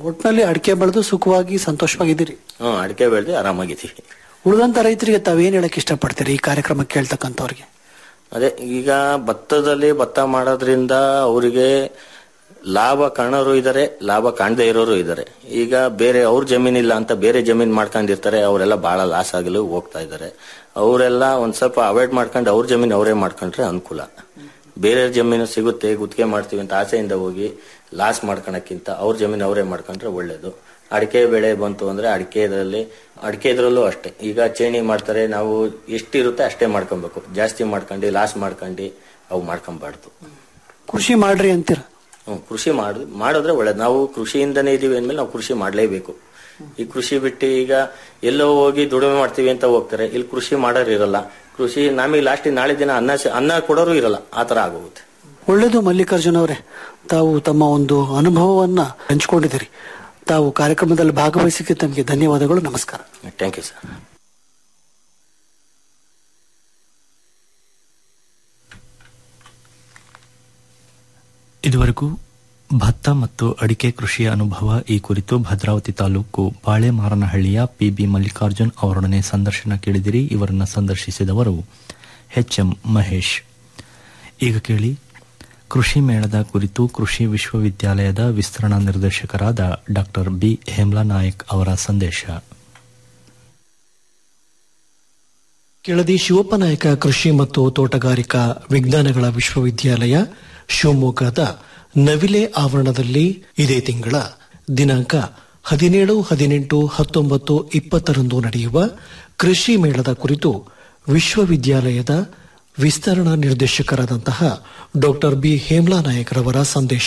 ಒಟ್ಟಿನಲ್ಲಿ ಅಡಿಕೆ ಬೆಳೆದು ಸುಖವಾಗಿ ಸಂತೋಷವಾಗಿದ್ದೀರಿ ಹ್ಮ್ ಅಡಿಕೆ ಬೆಳೆದು ಆರಾಮಾಗಿದ್ದೀವಿ ಉಳಿದಂತ ರೈತರಿಗೆ ತಾವೇನ್ ಹೇಳಕ್ ಇಷ್ಟಪಡ್ತೀರಿ ಈ ಕಾರ್ಯಕ್ರಮ ಕೇಳ್ತಕ್ಕಂಥವ್ರಿಗೆ ಅದೇ ಈಗ ಭತ್ತದಲ್ಲಿ ಭತ್ತ ಮಾಡೋದ್ರಿಂದ ಅವರಿಗೆ ಲಾಭ ಕಾಣೋರು ಇದಾರೆ ಲಾಭ ಕಾಣದೇ ಇರೋರು ಇದಾರೆ ಈಗ ಬೇರೆ ಅವ್ರ ಜಮೀನಿಲ್ಲ ಅಂತ ಬೇರೆ ಜಮೀನ್ ಮಾಡ್ಕೊಂಡಿರ್ತಾರೆ ಅವರೆಲ್ಲ ಬಹಳ ಲಾಸ್ ಆಗಲು ಹೋಗ್ತಾ ಇದಾರೆ ಅವರೆಲ್ಲ ಒಂದ್ ಸ್ವಲ್ಪ ಅವಾಯ್ಡ್ ಮಾಡ್ಕೊಂಡು ಅವ್ರ ಜಮೀನ್ ಅವರೇ ಮಾಡ್ಕೊಂಡ್ರೆ ಅನುಕೂಲ ಬೇರೆ ಜಮೀನು ಸಿಗುತ್ತೆ ಗುತ್ತಿಗೆ ಮಾಡ್ತೀವಿ ಅಂತ ಆಸೆಯಿಂದ ಹೋಗಿ ಲಾಸ್ ಮಾಡ್ಕೊಳಕ್ಕಿಂತ ಅವ್ರ ಜಮೀನು ಅವರೇ ಮಾಡ್ಕೊಂಡ್ರೆ ಒಳ್ಳೇದು ಅಡಿಕೆ ಬೆಳೆ ಬಂತು ಅಂದ್ರೆ ಅಡಿಕೆದಲ್ಲಿ ಅಡಿಕೆ ಇದ್ರಲ್ಲೂ ಅಷ್ಟೇ ಈಗ ಚೇಣಿ ಮಾಡ್ತಾರೆ ನಾವು ಎಷ್ಟಿರುತ್ತೆ ಅಷ್ಟೇ ಮಾಡ್ಕೊಬೇಕು ಜಾಸ್ತಿ ಮಾಡ್ಕೊಂಡು ಲಾಸ್ ಮಾಡ್ಕೊಂಡು ಅವು ಮಾಡ್ಕೊಬಾರ್ದು ಕೃಷಿ ಮಾಡ್ರಿ ಅಂತೀರ ಹ್ಮ್ ಕೃಷಿ ಮಾಡ್ ಮಾಡಿದ್ರೆ ಒಳ್ಳೇದು ನಾವು ಕೃಷಿಯಿಂದನೇ ಇದೀವಿ ಅಂದ್ಮೇಲೆ ನಾವು ಕೃಷಿ ಮಾಡ್ಲೇಬೇಕು ಈ ಕೃಷಿ ಬಿಟ್ಟು ಈಗ ಎಲ್ಲೋ ಹೋಗಿ ದುಡಿಮೆ ಮಾಡ್ತೀವಿ ಅಂತ ಹೋಗ್ತಾರೆ ಇಲ್ಲಿ ಕೃಷಿ ಮಾಡೋರು ಇರಲ್ಲ ಕೃಷಿ ನಮಗೆ ಲಾಸ್ಟ್ ನಾಳೆ ದಿನ ಅನ್ನ ಸ- ಅನ್ನ ಕೊಡೋರು ಇರಲ್ಲ ಆ ತರ ಆಗೋಗುತ್ತೆ ಒಳ್ಳೇದು ಮಲ್ಲಿಕಾರ್ಜುನ್ ಅವರೇ ತಾವು ತಮ್ಮ ಒಂದು ಅನುಭವವನ್ನ ಹಂಚಿಕೊಂಡಿದ್ದೀರಿ ತಾವು ಕಾರ್ಯಕ್ರಮದಲ್ಲಿ ಭಾಗವಹಿಸಿಕ್ಕೆ ತಮಗೆ ಧನ್ಯವಾದಗಳು ನಮಸ್ಕಾರ ಥ್ಯಾಂಕ್ ಯು ಸರ್ ಇದುವರೆಗೂ ಭತ್ತ ಮತ್ತು ಅಡಿಕೆ ಕೃಷಿಯ ಅನುಭವ ಈ ಕುರಿತು ಭದ್ರಾವತಿ ತಾಲೂಕು ಬಾಳೆಮಾರನಹಳ್ಳಿಯ ಪಿಬಿ ಮಲ್ಲಿಕಾರ್ಜುನ್ ಅವರೊಡನೆ ಸಂದರ್ಶನ ಕೇಳಿದಿರಿ ಇವರನ್ನು ಸಂದರ್ಶಿಸಿದವರು ಎಚ್ಎಂ ಮಹೇಶ್ ಈಗ ಕೇಳಿ ಕೃಷಿ ಮೇಳದ ಕುರಿತು ಕೃಷಿ ವಿಶ್ವವಿದ್ಯಾಲಯದ ವಿಸ್ತರಣಾ ನಿರ್ದೇಶಕರಾದ ಡಾಕ್ಟರ್ ಬಿ ಹೇಮ್ಲಾ ನಾಯಕ್ ಅವರ ಸಂದೇಶ ಕೆಳದಿ ಶಿವಪ್ಪನಾಯಕ ಕೃಷಿ ಮತ್ತು ತೋಟಗಾರಿಕಾ ವಿಜ್ಞಾನಗಳ ವಿಶ್ವವಿದ್ಯಾಲಯ ಶಿವಮೊಗ್ಗದ ನವಿಲೆ ಆವರಣದಲ್ಲಿ ಇದೇ ತಿಂಗಳ ದಿನಾಂಕ ಹದಿನೇಳು ಹದಿನೆಂಟು ಹತ್ತೊಂಬತ್ತು ಇಪ್ಪತ್ತರಂದು ನಡೆಯುವ ಕೃಷಿ ಮೇಳದ ಕುರಿತು ವಿಶ್ವವಿದ್ಯಾಲಯದ ವಿಸ್ತರಣಾ ನಿರ್ದೇಶಕರಾದಂತಹ ಡಾಕ್ಟರ್ ಬಿ ಹೇಮ್ಲಾ ನಾಯಕರವರ ಸಂದೇಶ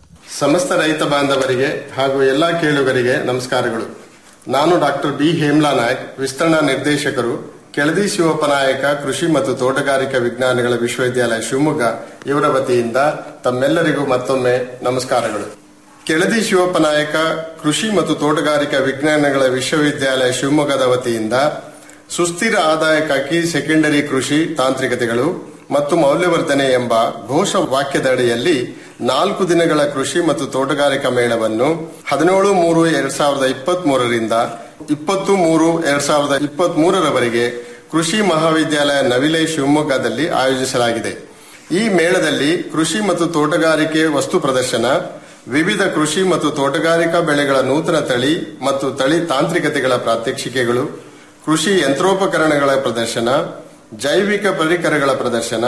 ಸಮಸ್ತ ರೈತ ಬಾಂಧವರಿಗೆ ಹಾಗೂ ಎಲ್ಲಾ ಕೇಳುಗರಿಗೆ ನಮಸ್ಕಾರಗಳು ನಾನು ಡಾಕ್ಟರ್ ಬಿ ಹೇಮ್ಲಾ ನಾಯಕ್ ವಿಸ್ತರಣಾ ನಿರ್ದೇಶಕರು ಕೆಳದಿ ಶಿವಪ್ಪ ನಾಯಕ ಕೃಷಿ ಮತ್ತು ತೋಟಗಾರಿಕಾ ವಿಜ್ಞಾನಗಳ ವಿಶ್ವವಿದ್ಯಾಲಯ ಶಿವಮೊಗ್ಗ ಇವರ ವತಿಯಿಂದ ತಮ್ಮೆಲ್ಲರಿಗೂ ಮತ್ತೊಮ್ಮೆ ನಮಸ್ಕಾರಗಳು ಕೆಳದಿ ಶಿವಪ್ಪ ನಾಯಕ ಕೃಷಿ ಮತ್ತು ತೋಟಗಾರಿಕಾ ವಿಜ್ಞಾನಗಳ ವಿಶ್ವವಿದ್ಯಾಲಯ ಶಿವಮೊಗ್ಗದ ವತಿಯಿಂದ ಸುಸ್ಥಿರ ಆದಾಯಕ್ಕಾಗಿ ಸೆಕೆಂಡರಿ ಕೃಷಿ ತಾಂತ್ರಿಕತೆಗಳು ಮತ್ತು ಮೌಲ್ಯವರ್ಧನೆ ಎಂಬ ಘೋಷ ವಾಕ್ಯದ ಅಡಿಯಲ್ಲಿ ನಾಲ್ಕು ದಿನಗಳ ಕೃಷಿ ಮತ್ತು ತೋಟಗಾರಿಕಾ ಮೇಳವನ್ನು ಹದಿನೇಳು ಮೂರು ಎರಡ್ ಸಾವಿರದ ಇಪ್ಪತ್ತ್ ಮೂರರಿಂದ ಇಪ್ಪತ್ತು ಮೂರು ಎರಡ್ ಸಾವಿರದ ಇಪ್ಪತ್ತ್ ಮೂರರವರೆಗೆ ಕೃಷಿ ಮಹಾವಿದ್ಯಾಲಯ ನವಿಲೆ ಶಿವಮೊಗ್ಗದಲ್ಲಿ ಆಯೋಜಿಸಲಾಗಿದೆ ಈ ಮೇಳದಲ್ಲಿ ಕೃಷಿ ಮತ್ತು ತೋಟಗಾರಿಕೆ ವಸ್ತು ಪ್ರದರ್ಶನ ವಿವಿಧ ಕೃಷಿ ಮತ್ತು ತೋಟಗಾರಿಕಾ ಬೆಳೆಗಳ ನೂತನ ತಳಿ ಮತ್ತು ತಳಿ ತಾಂತ್ರಿಕತೆಗಳ ಪ್ರಾತ್ಯಕ್ಷಿಕೆಗಳು ಕೃಷಿ ಯಂತ್ರೋಪಕರಣಗಳ ಪ್ರದರ್ಶನ ಜೈವಿಕ ಪರಿಕರಗಳ ಪ್ರದರ್ಶನ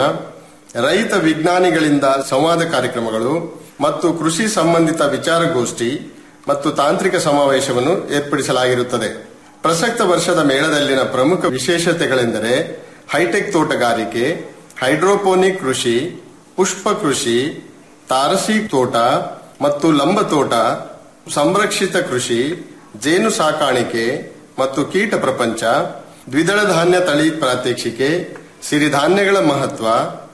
ರೈತ ವಿಜ್ಞಾನಿಗಳಿಂದ ಸಂವಾದ ಕಾರ್ಯಕ್ರಮಗಳು ಮತ್ತು ಕೃಷಿ ಸಂಬಂಧಿತ ವಿಚಾರಗೋಷ್ಠಿ ಮತ್ತು ತಾಂತ್ರಿಕ ಸಮಾವೇಶವನ್ನು ಏರ್ಪಡಿಸಲಾಗಿರುತ್ತದೆ ಪ್ರಸಕ್ತ ವರ್ಷದ ಮೇಳದಲ್ಲಿನ ಪ್ರಮುಖ ವಿಶೇಷತೆಗಳೆಂದರೆ ಹೈಟೆಕ್ ತೋಟಗಾರಿಕೆ ಹೈಡ್ರೋಪೋನಿಕ್ ಕೃಷಿ ಪುಷ್ಪ ಕೃಷಿ ತಾರಸಿ ತೋಟ ಮತ್ತು ಲಂಬ ತೋಟ ಸಂರಕ್ಷಿತ ಕೃಷಿ ಜೇನು ಸಾಕಾಣಿಕೆ ಮತ್ತು ಕೀಟ ಪ್ರಪಂಚ ದ್ವಿದಳ ಧಾನ್ಯ ತಳಿ ಪ್ರಾತ್ಯಕ್ಷಿಕೆ ಸಿರಿಧಾನ್ಯಗಳ ಮಹತ್ವ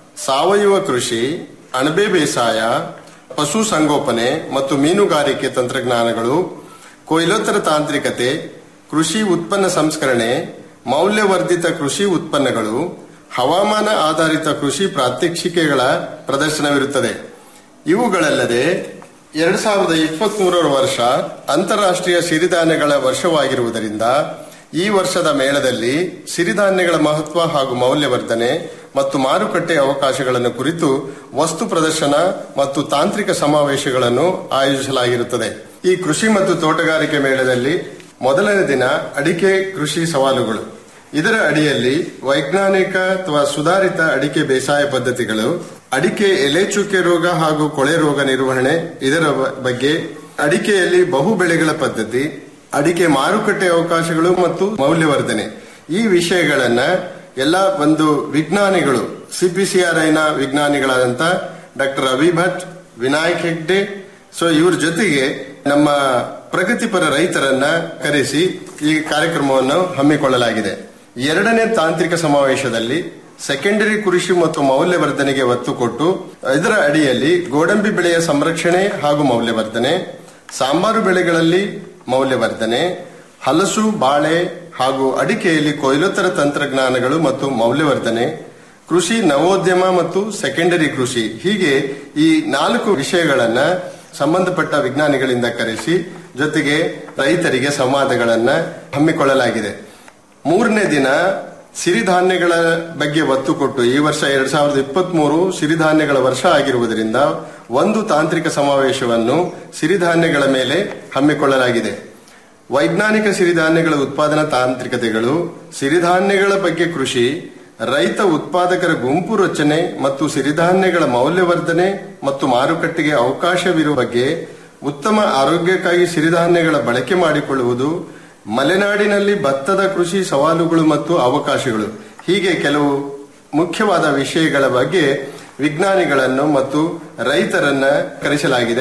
ಸಾವಯವ ಕೃಷಿ ಅಣಬೆ ಬೇಸಾಯ ಪಶು ಸಂಗೋಪನೆ ಮತ್ತು ಮೀನುಗಾರಿಕೆ ತಂತ್ರಜ್ಞಾನಗಳು ಕೊಯ್ಲೋತ್ತರ ತಾಂತ್ರಿಕತೆ ಕೃಷಿ ಉತ್ಪನ್ನ ಸಂಸ್ಕರಣೆ ಮೌಲ್ಯವರ್ಧಿತ ಕೃಷಿ ಉತ್ಪನ್ನಗಳು ಹವಾಮಾನ ಆಧಾರಿತ ಕೃಷಿ ಪ್ರಾತ್ಯಕ್ಷಿಕೆಗಳ ಪ್ರದರ್ಶನವಿರುತ್ತದೆ ಇವುಗಳಲ್ಲದೆ ಎರಡ್ ಸಾವಿರದ ಇಪ್ಪತ್ತ್ ಮೂರರ ವರ್ಷ ಅಂತಾರಾಷ್ಟ್ರೀಯ ಸಿರಿಧಾನ್ಯಗಳ ವರ್ಷವಾಗಿರುವುದರಿಂದ ಈ ವರ್ಷದ ಮೇಳದಲ್ಲಿ ಸಿರಿಧಾನ್ಯಗಳ ಮಹತ್ವ ಹಾಗೂ ಮೌಲ್ಯವರ್ಧನೆ ಮತ್ತು ಮಾರುಕಟ್ಟೆ ಅವಕಾಶಗಳನ್ನು ಕುರಿತು ವಸ್ತು ಪ್ರದರ್ಶನ ಮತ್ತು ತಾಂತ್ರಿಕ ಸಮಾವೇಶಗಳನ್ನು ಆಯೋಜಿಸಲಾಗಿರುತ್ತದೆ ಈ ಕೃಷಿ ಮತ್ತು ತೋಟಗಾರಿಕೆ ಮೇಳದಲ್ಲಿ ಮೊದಲನೇ ದಿನ ಅಡಿಕೆ ಕೃಷಿ ಸವಾಲುಗಳು ಇದರ ಅಡಿಯಲ್ಲಿ ವೈಜ್ಞಾನಿಕ ಅಥವಾ ಸುಧಾರಿತ ಅಡಿಕೆ ಬೇಸಾಯ ಪದ್ಧತಿಗಳು ಅಡಿಕೆ ಎಲೆ ಚುಕ್ಕೆ ರೋಗ ಹಾಗೂ ಕೊಳೆ ರೋಗ ನಿರ್ವಹಣೆ ಇದರ ಬ- ಬಗ್ಗೆ ಅಡಿಕೆಯಲ್ಲಿ ಬಹು ಬೆಳೆಗಳ ಪದ್ಧತಿ ಅಡಿಕೆ ಮಾರುಕಟ್ಟೆ ಅವಕಾಶಗಳು ಮತ್ತು ಮೌಲ್ಯವರ್ಧನೆ ಈ ವಿಷಯಗಳನ್ನ ಎಲ್ಲ ಒಂದು ವಿಜ್ಞಾನಿಗಳು ಸಿಪಿಸಿಆರ್ಐನ ವಿಜ್ಞಾನಿಗಳಾದಂತ ಡಾಕ್ಟರ್ ಅಭಿ ಭಟ್ ವಿನಾಯಕ್ ಹೆಗ್ಡೆ ಸೊ ಇವ್ರ ಜೊತೆಗೆ ನಮ್ಮ ಪ್ರಗತಿಪರ ರೈತರನ್ನ ಕರೆಸಿ ಈ ಕಾರ್ಯಕ್ರಮವನ್ನು ಹಮ್ಮಿಕೊಳ್ಳಲಾಗಿದೆ ಎರಡನೇ ತಾಂತ್ರಿಕ ಸಮಾವೇಶದಲ್ಲಿ ಸೆಕೆಂಡರಿ ಕೃಷಿ ಮತ್ತು ಮೌಲ್ಯವರ್ಧನೆಗೆ ಒತ್ತು ಕೊಟ್ಟು ಇದರ ಅಡಿಯಲ್ಲಿ ಗೋಡಂಬಿ ಬೆಳೆಯ ಸಂರಕ್ಷಣೆ ಹಾಗೂ ಮೌಲ್ಯವರ್ಧನೆ ಸಾಂಬಾರು ಬೆಳೆಗಳಲ್ಲಿ ಮೌಲ್ಯವರ್ಧನೆ ಹಲಸು ಬಾಳೆ ಹಾಗೂ ಅಡಿಕೆಯಲ್ಲಿ ಕೊಯ್ಲೋತ್ತರ ತಂತ್ರಜ್ಞಾನಗಳು ಮತ್ತು ಮೌಲ್ಯವರ್ಧನೆ ಕೃಷಿ ನವೋದ್ಯಮ ಮತ್ತು ಸೆಕೆಂಡರಿ ಕೃಷಿ ಹೀಗೆ ಈ ನಾಲ್ಕು ವಿಷಯಗಳನ್ನ ಸಂಬಂಧಪಟ್ಟ ವಿಜ್ಞಾನಿಗಳಿಂದ ಕರೆಸಿ ಜೊತೆಗೆ ರೈತರಿಗೆ ಸಂವಾದಗಳನ್ನ ಹಮ್ಮಿಕೊಳ್ಳಲಾಗಿದೆ ಮೂರನೇ ದಿನ ಸಿರಿಧಾನ್ಯಗಳ ಬಗ್ಗೆ ಒತ್ತು ಕೊಟ್ಟು ಈ ವರ್ಷ ಎರಡ್ ಸಾವಿರದ ಇಪ್ಪತ್ತ್ ಮೂರು ಸಿರಿಧಾನ್ಯಗಳ ವರ್ಷ ಆಗಿರುವುದರಿಂದ ಒಂದು ತಾಂತ್ರಿಕ ಸಮಾವೇಶವನ್ನು ಸಿರಿಧಾನ್ಯಗಳ ಮೇಲೆ ಹಮ್ಮಿಕೊಳ್ಳಲಾಗಿದೆ ವೈಜ್ಞಾನಿಕ ಸಿರಿಧಾನ್ಯಗಳ ಉತ್ಪಾದನಾ ತಾಂತ್ರಿಕತೆಗಳು ಸಿರಿಧಾನ್ಯಗಳ ಬಗ್ಗೆ ಕೃಷಿ ರೈತ ಉತ್ಪಾದಕರ ಗುಂಪು ರಚನೆ ಮತ್ತು ಸಿರಿಧಾನ್ಯಗಳ ಮೌಲ್ಯವರ್ಧನೆ ಮತ್ತು ಮಾರುಕಟ್ಟೆಗೆ ಅವಕಾಶವಿರುವ ಬಗ್ಗೆ ಉತ್ತಮ ಆರೋಗ್ಯಕ್ಕಾಗಿ ಸಿರಿಧಾನ್ಯಗಳ ಬಳಕೆ ಮಾಡಿಕೊಳ್ಳುವುದು ಮಲೆನಾಡಿನಲ್ಲಿ ಭತ್ತದ ಕೃಷಿ ಸವಾಲುಗಳು ಮತ್ತು ಅವಕಾಶಗಳು ಹೀಗೆ ಕೆಲವು ಮುಖ್ಯವಾದ ವಿಷಯಗಳ ಬಗ್ಗೆ ವಿಜ್ಞಾನಿಗಳನ್ನು ಮತ್ತು ರೈತರನ್ನ ಕರೆಸಲಾಗಿದೆ